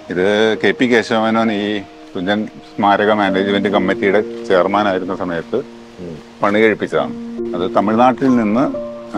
ഇത് K P Kesava Menon ഈ തുഞ്ചൻ സ്മാരക മാനേജ്മെന്റ് കമ്മിറ്റിയുടെ ചെയർമാൻ ആയിരുന്ന സമയത്ത് പണി കഴിപ്പിച്ചതാണ് അത് തമിഴ്നാട്ടിൽ നിന്ന് ആ,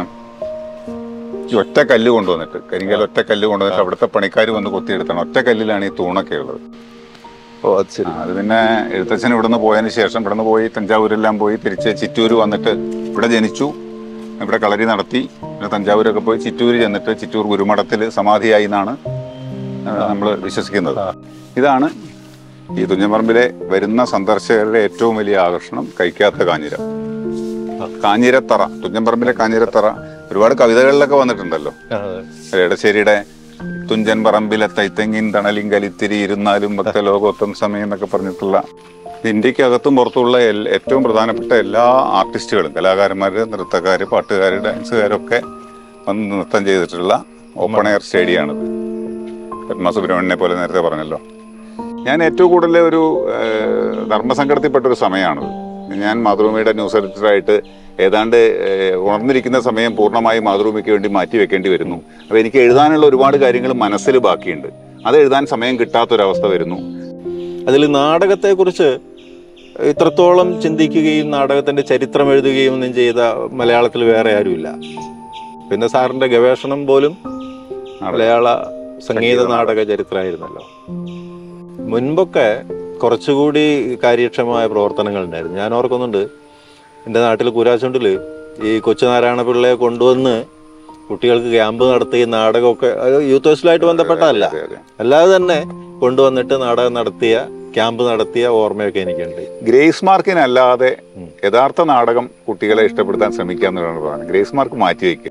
ഈ ഒറ്റ കല്ല് കൊണ്ടുവന്നിട്ട് കരിങ്കൽ ഒറ്റ കല്ല് കൊണ്ടുവന്നിട്ട് അവിടുത്തെ പണിക്കാർ വന്ന് കൊത്തിയെടുത്താണ് ഒറ്റ കല്ലിലാണ് ഈ തൂണൊക്കെ ഉള്ളത് ഓ അത് ശരി അത് പിന്നെ എഴുത്തച്ഛൻ ഇവിടുന്ന് പോയതിന് ശേഷം ഇവിടുന്ന് പോയി തഞ്ചാവൂരെല്ലാം പോയി തിരിച്ച് ചിറ്റൂര് വന്നിട്ട് ഇവിടെ ജനിച്ചു ഇവിടെ കളരി നടത്തി പിന്നെ തഞ്ചാവൂരൊക്കെ പോയി ചിറ്റൂര് ചെന്നിട്ട് ചിറ്റൂർ ഗുരുമഠത്തിൽ സമാധിയായി എന്നാണ് നമ്മൾ വിശ്വസിക്കുന്നത് ഇതാണ് ഈ തുഞ്ചമ്പറമ്പിലെ വരുന്ന സന്ദർശകരുടെ ഏറ്റവും വലിയ ആകർഷണം കഴിക്കാത്ത കാഞ്ഞിരം കാഞ്ഞിരത്തറ തുഞ്ചമ്പറമ്പിലെ കാഞ്ഞിരത്തറ ഒരുപാട് കവിതകളിലൊക്കെ വന്നിട്ടുണ്ടല്ലോ ആ, അതെ. എടശ്ശേരിയുടെ തുഞ്ചൻ പറമ്പിലെ തൈത്തെങ്ങിൻ തണലിൻ കലിത്തിരി ഇരുന്നാലും ഭക്ത ലോകോത്തം സമയം എന്നൊക്കെ പറഞ്ഞിട്ടുള്ള ഇന്ത്യക്കകത്തും പുറത്തുള്ള എൽ- ഏറ്റവും പ്രധാനപ്പെട്ട എല്ലാ ആർട്ടിസ്റ്റുകളും കലാകാരന്മാര് നൃത്തക്കാര് പാട്ടുകാര് ഡാൻസുകാരൊക്കെ വന്ന് നൃത്തം ചെയ്തിട്ടുള്ള ഓപ്പൺ എയർ സ്റ്റേഡിയമാണിത് പത്മ സുബ്രഹ്മണ്യനെ പോലെ നേരത്തെ പറഞ്ഞല്ലോ ഞാൻ ഏറ്റവും കൂടുതൽ ഒരു ഏഹ്, ധർമ്മസങ്കടത്തിൽപ്പെട്ട ഒരു സമയമാണിത് ഞാൻ മാതൃഭൂമിയുടെ ന്യൂസ് എഡിറ്ററായിട്ട് ഏതാണ്ട് ഏഹ്, ഉണർന്നിരിക്കുന്ന സമയം പൂർണ്ണമായി മാതൃഭൂമിക്ക് വേണ്ടി മാറ്റി വെക്കേണ്ടി വരുന്നു അപ്പോൾ എനിക്ക് എഴുതാനുള്ള ഒരുപാട് കാര്യങ്ങൾ മനസ്സിൽ ബാക്കിയുണ്ട് അത് എഴുതാൻ സമയം കിട്ടാത്തൊരവസ്ഥ വരുന്നു അതിൽ നാടകത്തെക്കുറിച്ച് ഇത്രത്തോളം ചിന്തിക്കുകയും നാടകത്തിന്റെ ചരിത്രം എഴുതുകയും ഒന്നും ചെയ്ത മലയാളത്തിൽ വേറെ ആരുമില്ല പിന്നെ സാറിന്റെ ഗവേഷണം പോലും മലയാള സംഗീത നാടക ചരിത്രമായിരുന്നല്ലോ മുൻപൊക്കെ കുറച്ചുകൂടി കാര്യക്ഷമമായ പ്രവർത്തനങ്ങൾ ഉണ്ടായിരുന്നു ഞാൻ ഓർക്കുന്നുണ്ട് എൻ്റെ നാട്ടിൽ കൂരാച്ചുണ്ടിൽ ഈ കൊച്ചുനാരായണ പിള്ളയെ കൊണ്ടുവന്ന് കുട്ടികൾക്ക് ക്യാമ്പ് നടത്തി നാടകമൊക്കെ അത് യൂത്ത് ഫെസ്റ്റിലായിട്ട് ബന്ധപ്പെട്ടതല്ല അതെ, അതെ. അല്ലാതെ തന്നെ കൊണ്ടുവന്നിട്ട് നാടകം നടത്തിയ ക്യാമ്പ് നടത്തിയ ഓർമ്മയൊക്കെ എനിക്കുണ്ട് ഗ്രേസ് മാർക്കിനല്ലാതെ ഉം. യഥാർത്ഥ നാടകം കുട്ടികളെ ഇഷ്ടപ്പെടുത്താൻ ശ്രമിക്കുക എന്നുള്ളതാണ് പറയുന്നത് ഗ്രേസ് മാർക്ക് മാറ്റി വയ്ക്കുക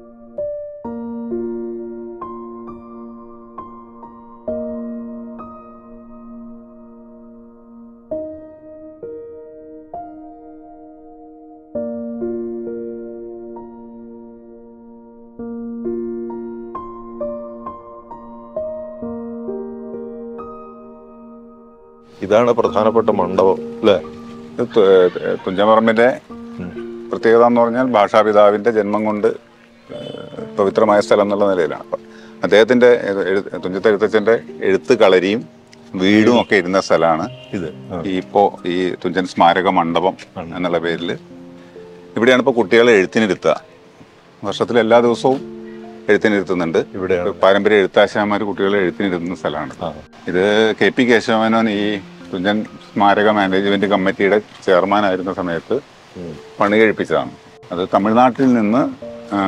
ഇതാണ് പ്രധാനപ്പെട്ട മണ്ഡപം അല്ലേ ഇത് തു- തുഞ്ചമറമ്പിന്റെ ഉം. പ്രത്യേകത എന്ന് പറഞ്ഞാൽ ഭാഷാപിതാവിന്റെ ജന്മം കൊണ്ട് ഏഹ്, പവിത്രമായ സ്ഥലം എന്നുള്ള നിലയിലാണ് അപ്പം അദ്ദേഹത്തിന്റെ എഴു- എഴു- തുഞ്ചത്ത് എഴുത്തച്ഛന്റെ എഴുത്ത് കളരിയും വീടും ഒക്കെ ഇരുന്ന സ്ഥലമാണ് ഇത് ആ. ഈ ഇപ്പോ ഈ തുഞ്ചൻ സ്മാരക മണ്ഡപം എന്നുള്ള പേരിൽ ഇവിടെയാണ് ഇപ്പോൾ കുട്ടികളെ എഴുത്തിനിരുത്തുക വർഷത്തിൽ എല്ലാ ദിവസവും എഴുത്തിനിരുത്തുന്നുണ്ട് ഇവിടെയാണ് പാരമ്പര്യ എഴുത്താശാന്മാർ കുട്ടികളെ എഴുത്തിനിരുത്തുന്ന സ്ഥലമാണ് ആ. ഇത് കെ പി കേശവമേനോൻ ഈ തുഞ്ചൻ സ്മാരക മാനേജ്മെന്റ് കമ്മിറ്റിയുടെ ചെയർമാൻ ആയിരുന്ന സമയത്ത് ഉം. പണി കഴിപ്പിച്ചതാണ് അത് തമിഴ്നാട്ടിൽ നിന്ന് ആ,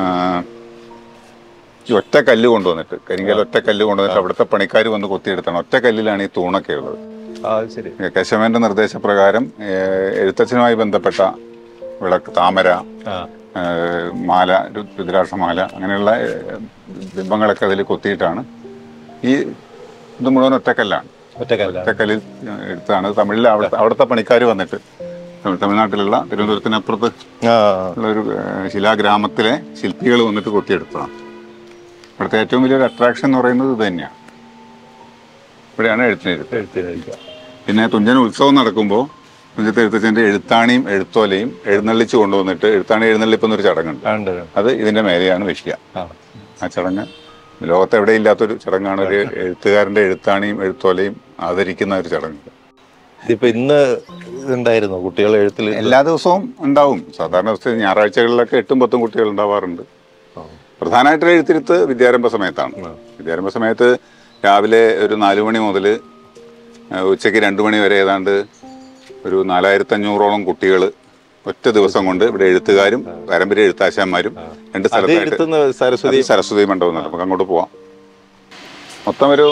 ഈ ഒറ്റ കല്ല് കൊണ്ടുവന്നിട്ട് കരിങ്കൽ ഒറ്റ കല്ല് കൊണ്ടുവന്നിട്ട് അവിടുത്തെ പണിക്കാർ വന്ന് കൊത്തിയെടുത്താണ് ഒറ്റ കല്ലിലാണ് ഈ തൂണൊക്കെ ഉള്ളത് ആ ശരി കേശവന്റെ നിർദ്ദേശപ്രകാരം ഏഹ്, എഴുത്തച്ഛനുമായി ബന്ധപ്പെട്ട വിളക്ക് താമര ആ ഏഹ്, മാല രു- രുദ്രാക്ഷമാല അങ്ങനെയുള്ള ഏഹ്, ബിംബങ്ങളൊക്കെ അതിൽ കൊത്തിയിട്ടാണ് ഈ ഇത് മുഴുവൻ ഒറ്റക്കല്ലാണ് ഒറ്റക്കല്ല ഒറ്റക്കല്ലിൽ എടുത്താണ് തമിഴിൽ അവിടുത്തെ അവിടുത്തെ പണിക്കാർ വന്നിട്ട് തമിഴ് തമിഴ്നാട്ടിലുള്ള തിരുവനന്തപുരത്തിനപ്പുറത്ത് ആ ഉള്ള ഒരു ഏഹ്, ശിലാഗ്രാമത്തിലെ ശില്പികൾ വന്നിട്ട് കൊത്തിയെടുത്തതാണ് ഇവിടുത്തെ ഏറ്റവും വലിയൊരു അട്രാക്ഷൻ എന്ന് പറയുന്നത് ഇത് തന്നെയാണ് ഇവിടെയാണ് എഴുത്തിനെഴുത്ത് എഴുത്തിനിരിക്കാം പിന്നെ തുഞ്ചൻ ഉത്സവം നടക്കുമ്പോൾ തുഞ്ചത്ത് എഴുത്തച്ഛൻ്റെ എഴുത്താണിയും എഴുത്തോലയും എഴുന്നള്ളിച്ച് കൊണ്ടുവന്നിട്ട് എഴുത്താണി എഴുന്നള്ളിപ്പ് എന്നൊരു ചടങ്ങുണ്ട് ഉണ്ട് അത് ഇതിന്റെ മേലെയാണ് വെക്കുക ആ ആ ചടങ്ങ് ലോകത്ത് എവിടെ ഇല്ലാത്തൊരു ചടങ്ങാണ് ഒരു എഴുത്തുകാരന്റെ എഴുത്താണിയും എഴുത്തോലയും ആദരിക്കുന്ന ഒരു ചടങ്ങ് ഇതിപ്പോ ഇന്ന് ഇതുണ്ടായിരുന്നു കുട്ടികൾ എഴുത്തിൽ എല്ലാ ദിവസവും ഉണ്ടാവും സാധാരണ ദിവസത്തിൽ ഞായറാഴ്ചകളിലൊക്കെ എട്ടും പത്തും കുട്ടികൾ ഉണ്ടാവാറുണ്ട് പ്രധാനമായിട്ട് എഴുത്തിരുത്ത് വിദ്യാരംഭ സമയത്താണ് വിദ്യാരംഭ സമയത്ത് രാവിലെ ഒരു നാലു മണി മുതൽ ഉച്ചയ്ക്ക് രണ്ട് മണി വരെ ഏതാണ്ട് ഒരു നാലായിരത്തി അഞ്ഞൂറോളം കുട്ടികൾ ഒറ്റ ദിവസം കൊണ്ട് ഇവിടെ എഴുത്തുകാരും പാരമ്പര്യ എഴുത്താശാന്മാരും രണ്ട് അത് സ്ഥലത്തായിട്ട് എഴുത്തുന്ന സരസ്വതി അത് സരസ്വതി മണ്ഡപം എന്ന് പറയും. നമുക്ക് അങ്ങോട്ട് പോവാം മൊത്തം ഒരു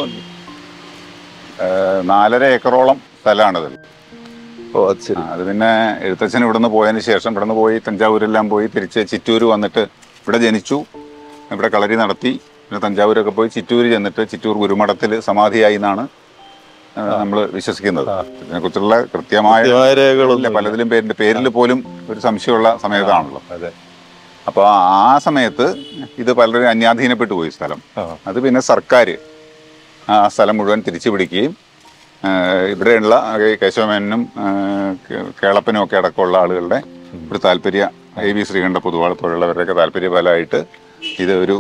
ആ, നാലര ഏക്കറോളം സ്ഥലമാണിത് ഓ അത് ശരി അത് പിന്നെ എഴുത്തച്ഛൻ ഇവിടുന്ന് പോയതിന് ശേഷം ഇവിടുന്ന് പോയി തഞ്ചാവൂരെല്ലാം പോയി തിരിച്ച് ചിറ്റൂര് വന്നിട്ട് ഇവിടെ ജനിച്ചു ഇവിടെ കളരി നടത്തി പിന്നെ തഞ്ചാവൂരൊക്കെ പോയി ചിറ്റൂര് ചെന്നിട്ട് ചിറ്റൂർ ഗുരുമഠത്തിൽ സമാധിയായി എന്നാണ് നമ്മൾ വിശ്വസിക്കുന്നത് ഇതിനെക്കുറിച്ചുള്ള കൃത്യമായ കൃത്യമായ രേഖകളൊന്നും ഇല്ല, പലതിലും പേരിന്റെ പേരിൽ പോലും ഒരു സംശയമുള്ള സമയത്താണല്ലോ അതെ അപ്പോൾ ആ സമയത്ത് ഇത് പലരും അന്യാധീനപ്പെട്ടു പോയി സ്ഥലം ആ അത് പിന്നെ സർക്കാർ ആ സ്ഥലം മുഴുവൻ തിരിച്ചു പിടിക്കുകയും ആ, ഇവിടെയുള്ള കേശവമേനും കേളപ്പനും ഒക്കെ അടക്കമുള്ള ആളുകളുടെ ഒരു താല്പര്യ എ വി ശ്രീകണ്ഠ പൊതുവാൾ പോലുള്ളവരുടെയൊക്കെ താല്പര്യ ഫലമായിട്ട് ഇത് ഒരു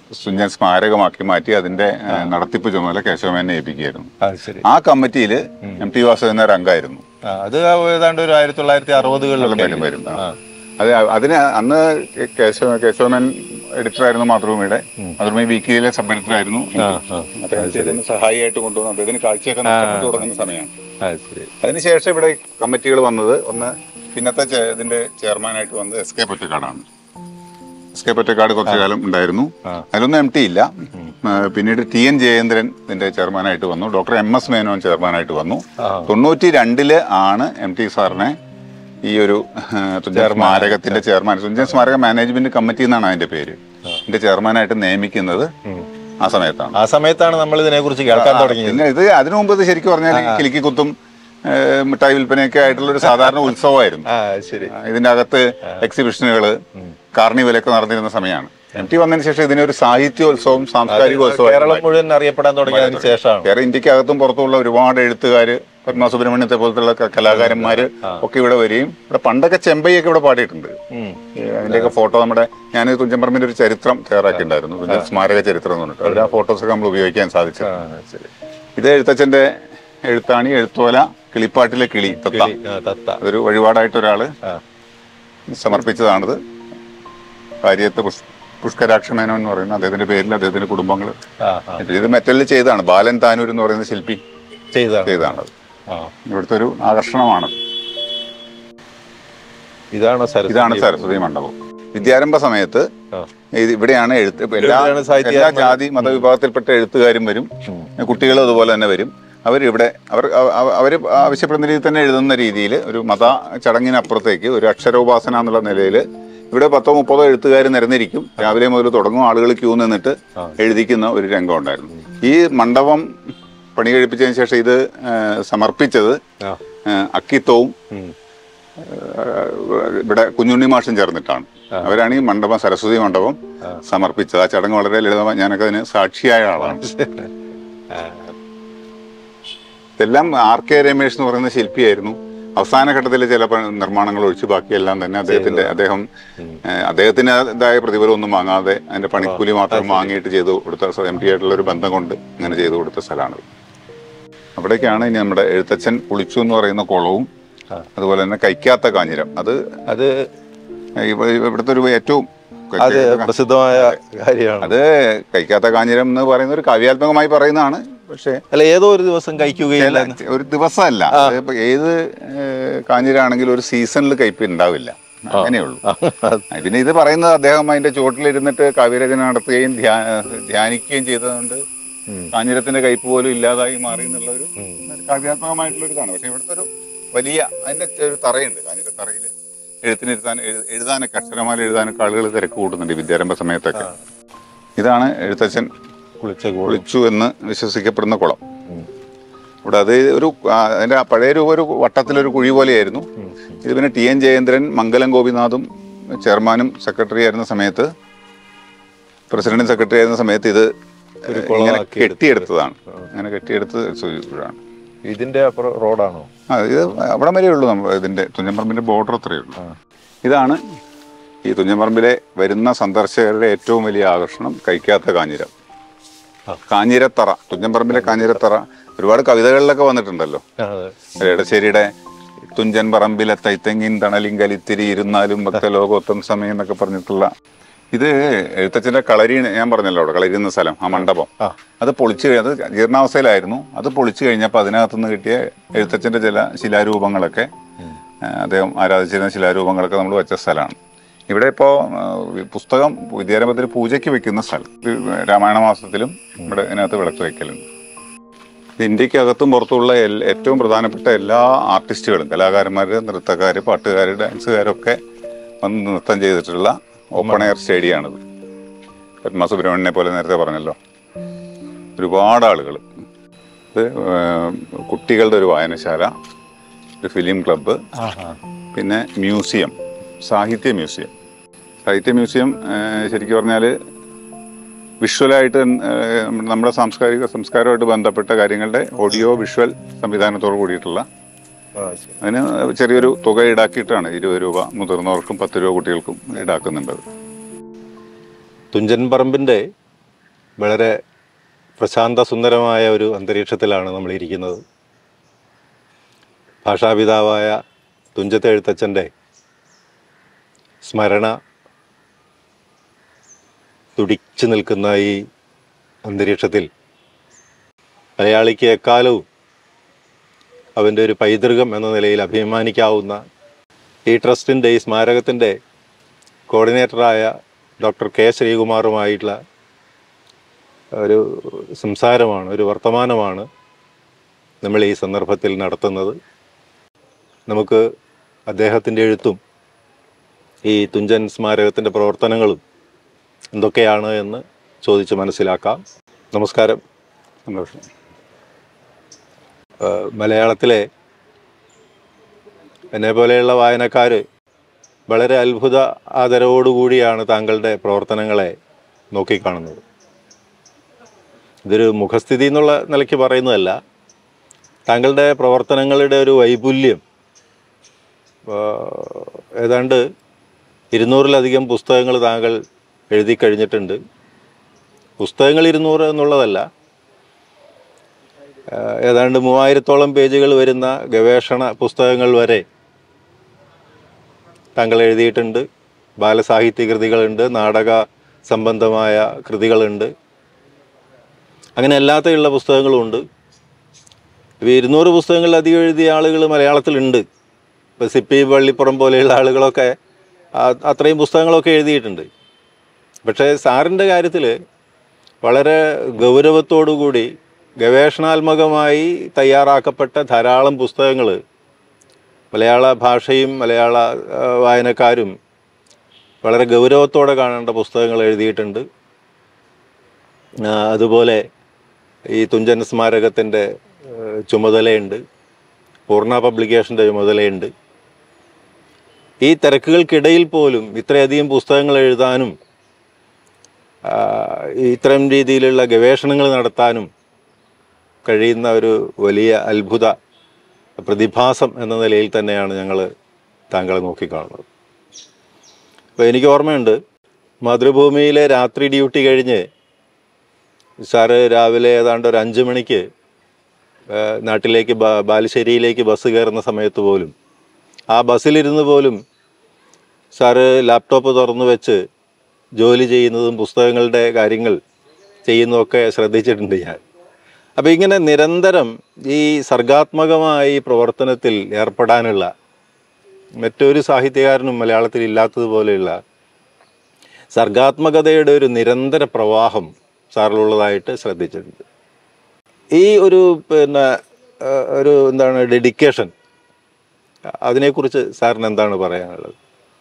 തുഞ്ചൻ സ്മാരകമാക്കി മാറ്റി അതിന്റെ ആ, നടത്തിപ്പ് ചുമതല കേശവമേനെ ഏൽപ്പിക്കുകയായിരുന്നു അത് ശരി ആ കമ്മിറ്റിയിൽ എം ടി വാസുദേവൻ ഒരു അംഗമായിരുന്നു ആ, അത് ഏതാണ്ട് ഒരു ആയിരത്തി തൊള്ളായിരത്തി അറുപതുകളിലൊക്കെ വരും വരും അത് അതിന് അന്ന് കേശവ കേശവമേൻ എഡിറ്റർ ആയിരുന്നു മാതൃഭൂമിയുടെ മാതൃഭൂമി വീക്കിലിയിലെ സബ് എഡിറ്റർ ആയിരുന്നു അദ്ദേഹത്തെ ഇതിന് സഹായിയായിട്ട് കൊണ്ടുവന്നു അദ്ദേഹത്തിന് കാഴ്ചയൊക്കെ നഷ്ടപ്പെട്ടു തുടങ്ങുന്ന സമയമാണ് അത് ശരി അതിനുശേഷം ഇവിടെ കമ്മിറ്റികൾ വന്നത് ഒന്ന് പിന്നത്തെ ചെ- ഇതിന്റെ ചെയർമാനായിട്ട് വന്നത് എസ് കെ പൊറ്റക്കാടാണ് എസ് കെ പൊറ്റക്കാട് കുറച്ചു കാലം ഉണ്ടായിരുന്നു അതിലൊന്നും എം ടി ഇല്ല ആ, പിന്നീട് ടി എൻ ജയേന്ദ്രൻ ഇതിന്റെ ചെയർമാനായിട്ട് വന്നു ഡോക്ടർ എം എസ് മേനോൻ ചെയർമാനായിട്ട് വന്നു തൊണ്ണൂറ്റി രണ്ടില് ആണ് എം ടി സാറിനെ ഈ ഒരു ആ, തുഞ്ചൻ സ്മാരകത്തിന്റെ ചെയർമാൻ തുഞ്ചൻ സ്മാരക മാനേജ്മെന്റ് കമ്മിറ്റി എന്നാണ് അതിന്റെ പേര് ഇതിന്റെ ചെയർമാനായിട്ട് നിയമിക്കുന്നത് ആ സമയത്താണ് ആ സമയത്താണ് നമ്മൾ ഇതിനെ കുറിച്ച് കേൾക്കാൻ തുടങ്ങിയത് പിന്നെ ഇത് അതിനു മുമ്പ് ഇത് ശരിക്കും പറഞ്ഞാൽ കിലിക്കി കുത്തും ഏ, മിഠായി വിൽപ്പനയൊക്കെ ആയിട്ടുള്ള ഒരു സാധാരണ ഉത്സവമായിരുന്നു ആ ശരി ഇതിന്റെ അകത്ത് എക്സിബിഷനുകള് കാർണിവലൊക്കെ നടന്നിരുന്ന സമയമാണ് എം ടി വന്നതിന് ശേഷം ഇതിനൊരു സാഹിത്യോത്സവം സാംസ്കാരികോത്സവം കേരളം മുഴുവൻ അറിയപ്പെടാൻ തുടങ്ങിയതിന് ശേഷമാണ് വേറെ ഇന്ത്യക്കകത്തും പുറത്തുള്ള ഒരുപാട് എഴുത്തുകാര് പത്മ സുബ്രഹ്മണ്യത്തെ പോലത്തുള്ള ക- കലാകാരന്മാര് ഒക്കെ ഇവിടെ വരികയും ഇവിടെ പണ്ടൊക്കെ ചെമ്പൈയൊക്കെ ഇവിടെ പാടിയിട്ടുണ്ട് ഉം. ഈ അതിന്റെയൊക്കെ ഫോട്ടോ നമ്മുടെ ഞാൻ തുഞ്ചൻപറമ്പിന്റെ ഒരു ചരിത്രം തയ്യാറാക്കിയിട്ടുണ്ടായിരുന്നു തുഞ്ചൻ സ്മാരക ചരിത്രം എന്ന് പറഞ്ഞിട്ട് അതിൽ ആ ഫോട്ടോസൊക്കെ നമ്മൾ ഉപയോഗിക്കാൻ സാധിച്ചു ആ, ശരി ഇത് എഴുത്തച്ഛന്റെ എഴുത്താണി എഴുത്തോല കിളിപ്പാട്ടിലെ കിളി തത്ത കിളി, ആ, തത്ത അതൊരു വഴിപാടായിട്ട് ഒരാള് ആ. സമർപ്പിച്ചതാണിത് കാര്യത്ത് പുഷ് പുഷ്കരാക്ഷ മേനോൻ എന്ന് പറയുന്ന അദ്ദേഹത്തിന്റെ പേരിൽ അദ്ദേഹത്തിന്റെ കുടുംബങ്ങൾ ആ, ആ. ഇത് മെറ്റലിൽ ചെയ്താണ് ബാലൻ താനൂർ എന്ന് പറയുന്ന ശില്പി ചെയ്തതാണ് ചെയ്താണത് ആ. ഇവിടുത്തെ ഒരു ആകർഷണമാണ് ഇതാണ് സരസ്വതി ഇതാണ് സരസ്വതി മണ്ഡപം വിദ്യാരംഭ സമയത്ത് ആ. ഇത് ഇവിടെയാണ് എഴുത്ത് ഇപ്പൊ എല്ലാ ഇവിടെയാണ് സാഹിത്യ എല്ലാ ജാതി മതവിഭാഗത്തിൽപ്പെട്ട എഴുത്തുകാരും വരും കുട്ടികളും അതുപോലെ തന്നെ വരും അവരിവിടെ അവർ അവ- അവർ ആവശ്യപ്പെടുന്ന രീതിയിൽ തന്നെ എഴുതുന്ന രീതിയിൽ ഒരു മത ചടങ്ങിനപ്പുറത്തേക്ക് ഒരു അക്ഷരോപാസന എന്നുള്ള നിലയിൽ ഇവിടെ പത്തോ മുപ്പതോ എഴുത്തുകാർ നിരന്നിരിക്കും രാവിലെ മുതൽ തുടങ്ങും ആളുകൾ ക്യൂ നിന്നിട്ട് എഴുതിക്കുന്ന ഒരു രംഗം ഉണ്ടായിരുന്നു ഈ മണ്ഡപം പണി കഴിപ്പിച്ചതിന് ശേഷം ഇത് ആ, സമർപ്പിച്ചത് ആ. ആ, അക്കിത്തവും ഉം. ഇവിടെ കുഞ്ഞുണ്ണി മാഷും ചേർന്നിട്ടാണ് അവരാണ് ഈ മണ്ഡപം സരസ്വതി മണ്ഡപം സമർപ്പിച്ചത് ആ ചടങ്ങ് വളരെ ലളിതമായി ഞാനൊക്കെ അതിന് സാക്ഷിയായ ആളാണ് ആ. ഇതെല്ലാം ആർ കെ രമേശ് എന്ന് പറയുന്ന ശില്പിയായിരുന്നു അവസാന ഘട്ടത്തിലെ ചില പ- നിർമ്മാണങ്ങൾ ഒഴിച്ച് ബാക്കിയെല്ലാം തന്നെ അദ്ദേഹത്തിന്റെ അദ്ദേഹം ഏഹ്, അദ്ദേഹത്തിൻ്റെതായ പ്രതിഫലം ഒന്നും വാങ്ങാതെ അതിന്റെ പണിക്കൂലി മാത്രം വാങ്ങിയിട്ട് ചെയ്തു കൊടുത്ത എം ടി ആയിട്ടുള്ള ഒരു ബന്ധം കൊണ്ട് അങ്ങനെ ചെയ്തു കൊടുത്ത സ്ഥലമാണ് അവിടേക്കാണ് ഇനി നമ്മുടെ എഴുത്തച്ഛൻ കുളിച്ചു എന്ന് പറയുന്ന കുളവും ആ. അതുപോലെ തന്നെ കൈക്കാത്ത കാഞ്ഞിരം അത് അത് ഇവ- ഇവിടുത്തെ ഒരു ഏറ്റവും അത് പ്രസിദ്ധമായ കാര്യമാണ് അത് കൈക്കാത്ത കാഞ്ഞിരം എന്ന് പറയുന്ന ഒരു കാവ്യാത്മകമായി പറയുന്നതാണ് പക്ഷേ അല്ല ഏതോ ഒരു ദിവസം കഴിക്കുകയില്ല ചില- ഒരു ദിവസമല്ല അതിപ്പോ ഏത് ഏഹ്, കാഞ്ഞിരാണെങ്കിലും ഒരു സീസണിൽ കയ്പ് ഉണ്ടാവില്ല അങ്ങനെയുള്ളൂ പിന്നെ ഇത് പറയുന്നത് അദ്ദേഹം അതിന്റെ ചുവട്ടിലിരുന്നിട്ട് കാവ്യരചന നടത്തുകയും ധ്യാ- ധ്യാനിക്കുകയും ചെയ്തതുകൊണ്ട് കാഞ്ഞിരത്തിന്റെ കയ്പ് പോലും ഇല്ലാതായി മാറി എന്നുള്ള ഒരു ഒരു കാവ്യാത്മകമായിട്ടുള്ള ഒരു ഇതാണ് പക്ഷെ ഇവിടുത്തെ ഒരു വലിയ അതിന്റെ ഒരു തറയുണ്ട് കാഞ്ഞിര തറയിൽ എഴുത്തിനിരുത്താൻ എഴു- എഴുതാനൊക്കെ അക്ഷരമാല എഴുതാനൊക്കെ ആളുകൾ തിരക്ക് കൂട്ടുന്നുണ്ട് ഈ വിദ്യാരംഭ സമയത്തൊക്കെ ഇതാണ് എഴുത്തച്ഛൻ കുളിച്ച കൂടി കുളിച്ചു എന്ന് വിശ്വസിക്കപ്പെടുന്ന കുളം ഇവിടെ അത് ഒരു ആ, അതിന്റെ ആ പഴയ രൂപ ഒരു വട്ടത്തിലൊരു കുഴി പോലെയായിരുന്നു ഇത് പിന്നെ ടി എൻ ജയേന്ദ്രൻ മംഗലം ഗോപിനാഥും ചെയർമാനും സെക്രട്ടറി ആയിരുന്ന സമയത്ത് പ്രസിഡന്റും സെക്രട്ടറി ആയിരുന്ന സമയത്ത് ഇത് ഒരു ഇങ്ങനെ കുളമാക്കി കെട്ടിയെടുത്തതാണ് അങ്ങനെ കെട്ടിയെടുത്ത് സൂചിപ്പിച്ചതാണ് ഇതിന്റെ അപ്പുറം റോഡാണോ ആ ഇത് അവിടം വരെ ഉള്ളൂ നമ്മൾ ഇതിന്റെ തുഞ്ചൻപറമ്പിന്റെ ബോർഡർ അത്രയേ ഉള്ളൂ ഇതാണ് ഈ തുഞ്ചൻപറമ്പിലെ വരുന്ന സന്ദർശകരുടെ ഏറ്റവും വലിയ ആകർഷണം കഴിക്കാത്ത കാഞ്ഞിരം കാഞ്ഞിരത്തറ തുഞ്ചൻപറമ്പിലെ കാഞ്ഞിരത്തറ ഒരുപാട് കവിതകളിലൊക്കെ വന്നിട്ടുണ്ടല്ലോ അതെ എടശ്ശേരിയുടെ തുഞ്ചൻ പറമ്പിലെ തൈത്തെങ്ങിൻ തണലിൻ കലിത്തിരി ഇരുന്നാലും ഭക്തലോകോത്തം സമയം എന്നൊക്കെ പറഞ്ഞിട്ടുള്ള ഇത് എഴുത്തച്ഛന്റെ കളരി ഞാൻ പറഞ്ഞല്ലോ അവിടെ കളരി എന്ന സ്ഥലം ആ മണ്ഡപം ആ. അത് പൊളിച്ചു കഴിഞ്ഞ അത് ജീർണാവസ്ഥയിലായിരുന്നു അത് പൊളിച്ചു കഴിഞ്ഞപ്പോൾ അതിനകത്തുനിന്ന് കിട്ടിയ എഴുത്തച്ഛന്റെ ചില ശിലാരൂപങ്ങളൊക്കെ ആ, അദ്ദേഹം ആരാധിച്ചിരുന്ന ശിലാരൂപങ്ങളൊക്കെ നമ്മൾ വെച്ച സ്ഥലമാണ് ഇവിടെ ഇപ്പോൾ പുസ്തകം വിദ്യാരംഭത്തിൽ പൂജയ്ക്ക് വെക്കുന്ന സ്ഥലം ഇത് രാമായണ മാസത്തിലും ഇവിടെ ഇതിനകത്ത് വിളക്ക് വയ്ക്കലുണ്ട് ഇത് ഇന്ത്യക്കകത്തും പുറത്തുള്ള എൽ- ഏറ്റവും പ്രധാനപ്പെട്ട എല്ലാ ആർട്ടിസ്റ്റുകളും കലാകാരന്മാർ നൃത്തക്കാർ പാട്ടുകാർ ഡാൻസുകാരൊക്കെ വന്ന് നൃത്തം ചെയ്തിട്ടുള്ള ഓപ്പൺ എയർ സ്റ്റേഡിയമാണിത് പത്മ സുബ്രഹ്മണ്യനെ പോലെ നേരത്തെ പറഞ്ഞല്ലോ ഒരുപാട് ആളുകൾ ഇത് ഏഹ്, കുട്ടികളുടെ ഒരു വായനശാല ഒരു ഫിലിം ക്ലബ്ബ് പിന്നെ മ്യൂസിയം സാഹിത്യ മ്യൂസിയം സാഹിത്യ മ്യൂസിയം ഏഹ്, ശരിക്കും പറഞ്ഞാൽ വിഷ്വലായിട്ട് ഏഹ്, നമ്മുടെ സാംസ്കാരിക സംസ്കാരമായിട്ട് ബന്ധപ്പെട്ട കാര്യങ്ങളുടെ ഓഡിയോ വിഷ്വൽ സംവിധാനത്തോട് കൂടിയിട്ടുള്ള അതിന് ചെറിയൊരു തുക ഈടാക്കിയിട്ടാണ് ഇരുപത് രൂപ മുതിർന്നവർക്കും പത്ത് രൂപ കുട്ടികൾക്കും ഈടാക്കുന്നുണ്ട് തുഞ്ചൻ പറമ്പിന്റെ വളരെ പ്രശാന്ത സുന്ദരമായ ഒരു അന്തരീക്ഷത്തിലാണ് നമ്മൾ ഇരിക്കുന്നത് ഭാഷാപിതാവായ തുഞ്ചത്ത് എഴുത്തച്ഛൻ്റെ സ്മരണ തുടിച്ചു നിൽക്കുന്ന ഈ അന്തരീക്ഷത്തിൽ മലയാളിക്ക് എക്കാലവും അവൻ്റെ ഒരു പൈതൃകം എന്ന നിലയിൽ അഭിമാനിക്കാവുന്ന ഈ ട്രസ്റ്റിൻ്റെ ഈ സ്മാരകത്തിൻ്റെ കോർഡിനേറ്ററായ ഡോക്ടർ കെ ശ്രീകുമാറുമായിട്ടുള്ള ഒരു സംസാരമാണ് ഒരു വർത്തമാനമാണ് നമ്മൾ ഈ സന്ദർഭത്തിൽ നടത്തുന്നത് നമുക്ക് അദ്ദേഹത്തിൻ്റെ എഴുത്തും ഈ തുഞ്ചൻ സ്മാരകത്തിൻ്റെ പ്രവർത്തനങ്ങളും എന്തൊക്കെയാണ് എന്ന് ചോദിച്ച് മനസ്സിലാക്കാം നമസ്കാരം സന്തോഷം ഏഹ് മലയാളത്തിലെ എന്നെ പോലെയുള്ള വായനക്കാർ വളരെ അത്ഭുത ആദരവോടുകൂടിയാണ് താങ്കളുടെ പ്രവർത്തനങ്ങളെ നോക്കിക്കാണുന്നത് ഇതൊരു മുഖസ്ഥിതി എന്നുള്ള നിലയ്ക്ക് പറയുന്നതല്ല താങ്കളുടെ പ്രവർത്തനങ്ങളുടെ ഒരു വൈപുല്യം ഏഹ് ഏതാണ്ട് ഇരുന്നൂറിലധികം പുസ്തകങ്ങൾ താങ്കൾ എഴുതി കഴിഞ്ഞിട്ടുണ്ട് പുസ്തകങ്ങൾ ഇരുന്നൂറ് എന്നുള്ളതല്ല ഏഹ് ഏതാണ്ട് മൂവായിരത്തോളം പേജുകൾ വരുന്ന ഗവേഷണ പുസ്തകങ്ങൾ വരെ താങ്കൾ എഴുതിയിട്ടുണ്ട് ബാലസാഹിത്യ കൃതികളുണ്ട് നാടക സംബന്ധമായ കൃതികളുണ്ട് അങ്ങനെ അല്ലാതെയുള്ള പുസ്തകങ്ങളുമുണ്ട് ഇപ്പോൾ ഇരുന്നൂറ് പുസ്തകങ്ങളിലധികം എഴുതിയ ആളുകൾ മലയാളത്തിലുണ്ട് ഇപ്പോൾ സിപ്പി പള്ളിപ്പുറം പോലെയുള്ള ആളുകളൊക്കെ ആ- അത്രയും പുസ്തകങ്ങളൊക്കെ എഴുതിയിട്ടുണ്ട് പക്ഷേ സാറിൻ്റെ കാര്യത്തിൽ വളരെ ഗൗരവത്തോടു കൂടി ഗവേഷണാത്മകമായി തയ്യാറാക്കപ്പെട്ട ധാരാളം പുസ്തകങ്ങൾ മലയാള ഭാഷയും മലയാള ആ, വായനക്കാരും വളരെ ഗൗരവത്തോടെ കാണേണ്ട പുസ്തകങ്ങൾ എഴുതിയിട്ടുണ്ട് ആ, അതുപോലെ ഈ തുഞ്ചൻ സ്മാരകത്തിൻ്റെ ആ, ചുമതലയുണ്ട് പൂർണ്ണ പബ്ലിക്കേഷൻ്റെ ചുമതലയുണ്ട് ഈ തിരക്കുകൾക്കിടയിൽ പോലും ഇത്രയധികം പുസ്തകങ്ങൾ എഴുതാനും ആ, ഇത്തരം രീതിയിലുള്ള ഗവേഷണങ്ങൾ നടത്താനും കഴിയുന്ന ഒരു വലിയ അത്ഭുത പ്രതിഭാസം എന്ന നിലയിൽ തന്നെയാണ് ഞങ്ങൾ താങ്കളെ നോക്കിക്കാണുന്നത് അപ്പോൾ എനിക്ക് ഓർമ്മയുണ്ട് മാതൃഭൂമിയിലെ രാത്രി ഡ്യൂട്ടി കഴിഞ്ഞ് സാറ് രാവിലെ ഏതാണ്ട് ഒരു അഞ്ച് മണിക്ക് ആ, നാട്ടിലേക്ക് ബ- ബാലുശ്ശേരിയിലേക്ക് ബസ് കയറുന്ന സമയത്ത് പോലും ആ ബസ്സിലിരുന്ന് പോലും സാറ് ലാപ്ടോപ്പ് തുറന്നു വെച്ച് ജോലി ചെയ്യുന്നതും പുസ്തകങ്ങളുടെ കാര്യങ്ങൾ ചെയ്യുന്നതൊക്കെ ശ്രദ്ധിച്ചിട്ടുണ്ട് ഞാൻ അപ്പോൾ ഇങ്ങനെ നിരന്തരം ഈ സർഗാത്മകമായി പ്രവർത്തനത്തിൽ ഏർപ്പെടാനുള്ള മറ്റൊരു സാഹിത്യകാരനും മലയാളത്തിൽ ഇല്ലാത്തതുപോലെയുള്ള സർഗാത്മകതയുടെ ഒരു നിരന്തര പ്രവാഹം സാറിലുള്ളതായിട്ട് ശ്രദ്ധിച്ചിട്ടുണ്ട് ഈ ഒരു പിന്നെ ആ, ഒരു എന്താണ് ഡെഡിക്കേഷൻ അതിനെക്കുറിച്ച് സാറിന് എന്താണ് പറയാനുള്ളത്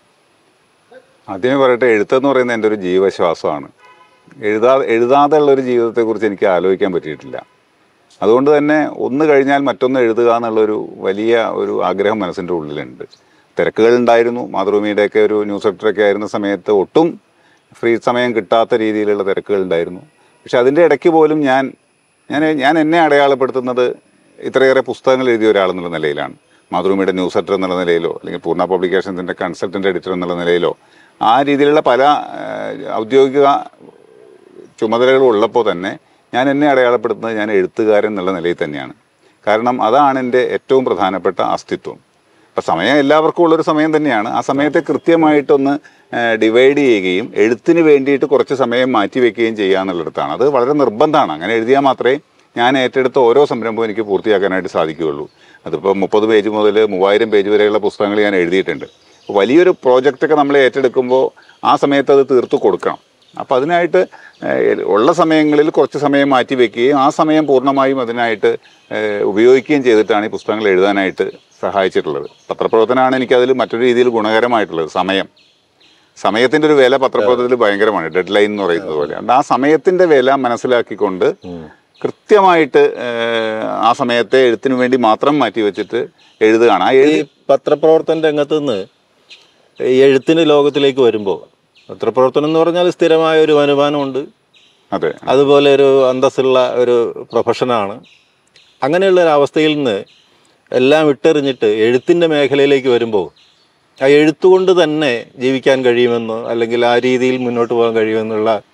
ആദ്യമേ പറയട്ടെ എഴുത്തെന്ന് പറയുന്നത് എൻ്റെ ഒരു ജീവശ്വാസമാണ് എഴുതാ എഴുതാതെ ഉള്ള ഒരു ജീവിതത്തെക്കുറിച്ച് എനിക്ക് ആലോചിക്കാൻ പറ്റിയിട്ടില്ല അതുകൊണ്ട് തന്നെ ഒന്ന് കഴിഞ്ഞാൽ മറ്റൊന്ന് എഴുതുക എന്നുള്ളൊരു വലിയ ഒരു ആഗ്രഹം മനസ്സിൻ്റെ ഉള്ളിലുണ്ട് തിരക്കുകൾ ഉണ്ടായിരുന്നു മാതൃഭൂമിയുടെയൊക്കെ ഒരു ന്യൂസ് എഡിറ്ററൊക്കെ ആയിരുന്ന സമയത്ത് ഒട്ടും ഫ്രീ സമയം കിട്ടാത്ത രീതിയിലുള്ള തിരക്കുകൾ ഉണ്ടായിരുന്നു പക്ഷെ അതിൻ്റെ ഇടയ്ക്ക് പോലും ഞാൻ ഞാൻ ഞാൻ എന്നെ അടയാളപ്പെടുത്തുന്നത് ഇത്രയേറെ പുസ്തകങ്ങൾ എഴുതിയ ഒരാളെന്നുള്ള നിലയിലാണ് മാതൃഭൂമിയുടെ ന്യൂസ് എഡിറ്റർ എന്നുള്ള നിലയിലോ അല്ലെങ്കിൽ പൂർണ്ണ പബ്ലിക്കേഷൻസിൻ്റെ കൺസൾട്ടൻ്റ് എഡിറ്റർ എന്നുള്ള നിലയിലോ ആ രീതിയിലുള്ള പല ഏഹ്, ഔദ്യോഗിക ചുമതലകൾ ഉള്ളപ്പോൾ തന്നെ ഞാൻ എന്നെ അടയാളപ്പെടുത്തുന്നത് ഞാൻ എഴുത്തുകാരൻ എന്നുള്ള നിലയിൽ തന്നെയാണ് കാരണം അതാണ് എൻ്റെ ഏറ്റവും പ്രധാനപ്പെട്ട അസ്തിത്വം അപ്പം സമയം എല്ലാവർക്കും ഉള്ളൊരു സമയം തന്നെയാണ് ആ സമയത്തെ കൃത്യമായിട്ടൊന്ന് ഡിവൈഡ് ചെയ്യുകയും എഴുത്തിന് വേണ്ടിയിട്ട് കുറച്ച് സമയം മാറ്റി വെക്കുകയും ചെയ്യുക എന്നുള്ളിടത്താണ് അത് വളരെ നിർബന്ധമാണ് അങ്ങനെ എഴുതിയാൽ മാത്രമേ ഞാൻ ഏറ്റെടുത്ത ഓരോ സംരംഭവും എനിക്ക് പൂർത്തിയാക്കാനായിട്ട് സാധിക്കുകയുള്ളൂ അതിപ്പോൾ മുപ്പത് പേജ് മുതൽ മൂവായിരം പേജ് വരെയുള്ള പുസ്തകങ്ങൾ ഞാൻ എഴുതിയിട്ടുണ്ട് അപ്പോൾ വലിയൊരു പ്രോജക്റ്റൊക്കെ നമ്മൾ ഏറ്റെടുക്കുമ്പോൾ ആ സമയത്ത് അത് തീർത്തു കൊടുക്കണം അപ്പോൾ അതിനായിട്ട് ഏഹ്, ഉള്ള സമയങ്ങളിൽ കുറച്ച് സമയം മാറ്റി വെക്കുകയും ആ സമയം പൂർണ്ണമായും അതിനായിട്ട് ഏഹ്, ഉപയോഗിക്കുകയും ചെയ്തിട്ടാണ് ഈ പുസ്തകങ്ങൾ എഴുതാനായിട്ട് സഹായിച്ചിട്ടുള്ളത് പത്രപ്രവർത്തനമാണ് എനിക്കതിൽ മറ്റൊരു രീതിയിൽ ഗുണകരമായിട്ടുള്ളത് സമയം സമയത്തിൻ്റെ ഒരു വില പത്രപ്രവർത്തനത്തിൽ ഭയങ്കരമാണ് ഡെഡ് ലൈൻ എന്ന് പറയുന്നത് പോലെ അതുകൊണ്ട് ആ സമയത്തിൻ്റെ വില മനസ്സിലാക്കിക്കൊണ്ട് കൃത്യമായിട്ട് ഏഹ്, ആ സമയത്തെ എഴുത്തിന് വേണ്ടി മാത്രം മാറ്റി വെച്ചിട്ട് എഴുതുകയാണ് ആ ഈ എഴുതി പത്രപ്രവർത്തന രംഗത്ത് നിന്ന് ഈ എഴുത്തിന് ലോകത്തിലേക്ക് വരുമ്പോൾ പത്രപ്രവർത്തനം എന്ന് പറഞ്ഞാൽ സ്ഥിരമായ ഒരു വരുമാനമുണ്ട് അതെ അതുപോലെ ഒരു അന്തസ്സുള്ള ഒരു പ്രൊഫഷനാണ് അങ്ങനെയുള്ള ഒരു അവസ്ഥയിൽ നിന്ന് എല്ലാം ഇട്ടെറിഞ്ഞിട്ട് എഴുത്തിൻ്റെ മേഖലയിലേക്ക് വരുമ്പോൾ ആ എഴുത്തുകൊണ്ട് തന്നെ ജീവിക്കാൻ കഴിയുമെന്ന് അല്ലെങ്കിൽ ആ രീതിയിൽ മുന്നോട്ട് പോകാൻ കഴിയുമെന്നുള്ള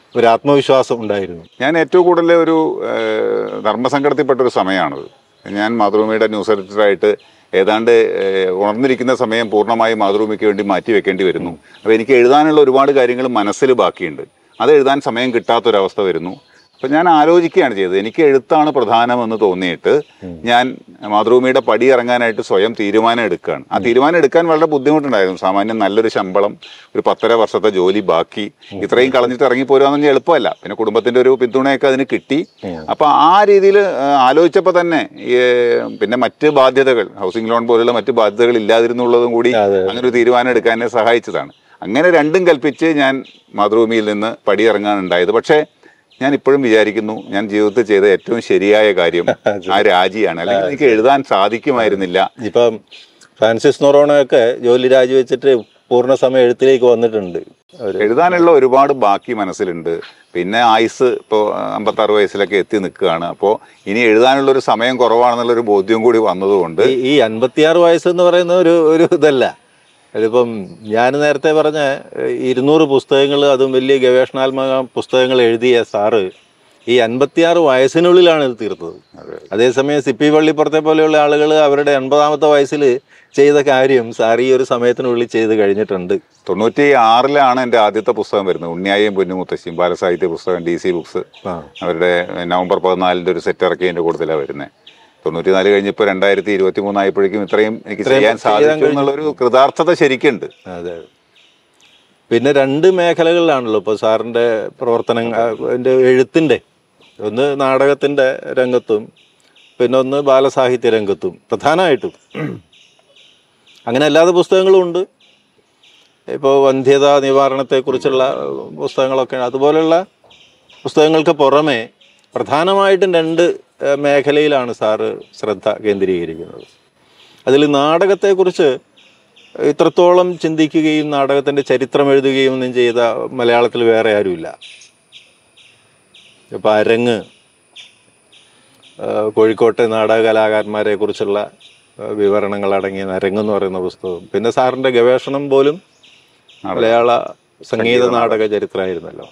ഒരു ആത്മവിശ്വാസം ഉണ്ടായിരുന്നു ഞാൻ ഏറ്റവും കൂടുതൽ ഒരു ഏഹ്, ധർമ്മസങ്കടത്തിൽപ്പെട്ട ഒരു സമയമാണത് ഞാൻ മാതൃഭൂമിയുടെ ന്യൂസ് എഡിറ്ററായിട്ട് ഏതാണ്ട് ഏഹ്, ഉണർന്നിരിക്കുന്ന സമയം പൂർണ്ണമായി മാതൃഭൂമിക്ക് വേണ്ടി മാറ്റി വെക്കേണ്ടി വരുന്നു അപ്പോൾ എനിക്ക് എഴുതാനുള്ള ഒരുപാട് കാര്യങ്ങൾ മനസ്സിൽ ബാക്കിയുണ്ട് അത് എഴുതാൻ സമയം കിട്ടാത്തൊരവസ്ഥ വരുന്നു അപ്പം ഞാൻ ആലോചിക്കുകയാണ് ചെയ്തത് എനിക്ക് എഴുത്താണ് പ്രധാനമെന്ന് തോന്നിയിട്ട് ഞാൻ മാതൃഭൂമിയുടെ പടി ഇറങ്ങാനായിട്ട് സ്വയം തീരുമാനം എടുക്കുകയാണ് ആ തീരുമാനം എടുക്കാൻ വളരെ ബുദ്ധിമുട്ടുണ്ടായിരുന്നു സാമാന്യം നല്ലൊരു ശമ്പളം ഒരു പത്തര വർഷത്തെ ജോലി ബാക്കി ഇത്രയും കളഞ്ഞിട്ട് ഇറങ്ങി പോരുക എന്ന് എളുപ്പമല്ല പിന്നെ കുടുംബത്തിന്റെ ഒരു പിന്തുണയൊക്കെ അതിന് കിട്ടി അപ്പൊ ആ രീതിയിൽ ആലോചിച്ചപ്പോൾ തന്നെ ഈ, പിന്നെ മറ്റ് ബാധ്യതകൾ ഹൗസിംഗ് ലോൺ പോലുള്ള മറ്റ് ബാധ്യതകൾ ഇല്ലാതിരുന്നുള്ളതും കൂടി അതെ. അങ്ങനെ ഒരു തീരുമാനം എടുക്കാൻ എന്നെ സഹായിച്ചതാണ് അങ്ങനെ രണ്ടും കൽപ്പിച്ച് ഞാൻ മാതൃഭൂമിയിൽ നിന്ന് പടിയിറങ്ങാനുണ്ടായത് പക്ഷേ ഞാൻ ഇപ്പോഴും വിചാരിക്കുന്നു ഞാൻ ജീവിതത്തിൽ ചെയ്ത ഏറ്റവും ശരിയായ കാര്യം ആ രാജിയാണ് അല്ലെങ്കിൽ എനിക്ക് എഴുതാൻ സാധിക്കുമായിരുന്നില്ല ഇപ്പം ഫ്രാൻസിസ് നൊറോണയൊക്കെ ജോലി രാജിവെച്ചിട്ട് പൂർണ്ണ സമയം എഴുത്തിലേക്ക് വന്നിട്ടുണ്ട് അവര് എഴുതാനുള്ള ഒരുപാട് ബാക്കി മനസ്സിലുണ്ട് പിന്നെ ആയുസ് ഇപ്പോൾ അമ്പത്താറ് വയസ്സിലൊക്കെ എത്തി നിൽക്കുകയാണ് അപ്പോൾ ഇനി എഴുതാനുള്ള ഒരു സമയം കുറവാണെന്നുള്ളൊരു ബോധ്യം കൂടി വന്നതുകൊണ്ട് ഈ- ഈ അൻപത്തിയാറ് വയസ്സെന്ന് പറയുന്ന ഒരു ഒരു ഇതല്ല ഇതിപ്പം ഞാൻ നേരത്തെ പറഞ്ഞ ഏഹ്, ഇരുന്നൂറ് പുസ്തകങ്ങൾ അതും വലിയ ഗവേഷണാത്മക പുസ്തകങ്ങൾ എഴുതിയ സാറ് ഈ അൻപത്തിയാറ് വയസ്സിനുള്ളിലാണ് ഇത് തീർത്തത് അതേസമയം സിപ്പി പള്ളിപ്പുറത്തെ പോലെയുള്ള ആളുകൾ അവരുടെ എൺപതാമത്തെ വയസ്സിൽ ചെയ്ത കാര്യം സാർ ഈ ഒരു സമയത്തിനുള്ളിൽ ചെയ്ത് കഴിഞ്ഞിട്ടുണ്ട് തൊണ്ണൂറ്റി ആറിലാണ് എൻ്റെ ആദ്യത്തെ പുസ്തകം വരുന്നത് ഉണ്ണിയായും പൊന്നുമുത്തശ്ശിയും ബാലസാഹിത്യ പുസ്തകം ഡി സി ബുക്സ് ആ അവരുടെ നവംബർ പതിനാലിൻ്റെ ഒരു സെറ്റ് ഇറക്കിയതിൻ്റെ കൂടുതലാണ് വരുന്നത് തൊണ്ണൂറ്റിനാല് കഴിഞ്ഞപ്പോൾ രണ്ടായിരത്തി ഇരുപത്തി മൂന്നായപ്പോഴേക്കും ഇത്രയും എനിക്ക് ഇത്രയും ചെയ്യാൻ ചെയ്യാൻ സാധിച്ചു എന്നുള്ളൊരു കൃതാർത്ഥത ശരിക്കുണ്ട് അതെ പിന്നെ രണ്ട് മേഖലകളിലാണല്ലോ ഇപ്പോൾ സാറിൻ്റെ പ്രവർത്തനം എൻ്റെ എഴുത്തിൻ്റെ ഒന്ന് നാടകത്തിൻ്റെ രംഗത്തും പിന്നെ ഒന്ന് ബാലസാഹിത്യ രംഗത്തും പ്രധാനമായിട്ടും അങ്ങനെ അല്ലാതെ പുസ്തകങ്ങളും ഉണ്ട് ഇപ്പോൾ വന്ധ്യത നിവാരണത്തെക്കുറിച്ചുള്ള പുസ്തകങ്ങളൊക്കെ അതുപോലെയുള്ള പുസ്തകങ്ങൾക്ക് പുറമെ പ്രധാനമായിട്ടും രണ്ട് ഏഹ്, മേഖലയിലാണ് സാറ് ശ്രദ്ധ കേന്ദ്രീകരിക്കുന്നത് അതിൽ നാടകത്തെക്കുറിച്ച് ഇത്രത്തോളം ചിന്തിക്കുകയും നാടകത്തിൻ്റെ ചരിത്രം എഴുതുകയും ഒന്നും ചെയ്ത മലയാളത്തിൽ വേറെ ആരുമില്ല ഇപ്പം അരങ്ങ് ആ, കോഴിക്കോട്ടെ നാടക കലാകാരന്മാരെ കുറിച്ചുള്ള ആ, വിവരണങ്ങൾ അടങ്ങിയ അരങ്ങ് എന്ന് പറയുന്ന പുസ്തകം പിന്നെ സാറിൻ്റെ ഗവേഷണം പോലും മലയാള സംഗീത നാടക ചരിത്രമായിരുന്നല്ലോ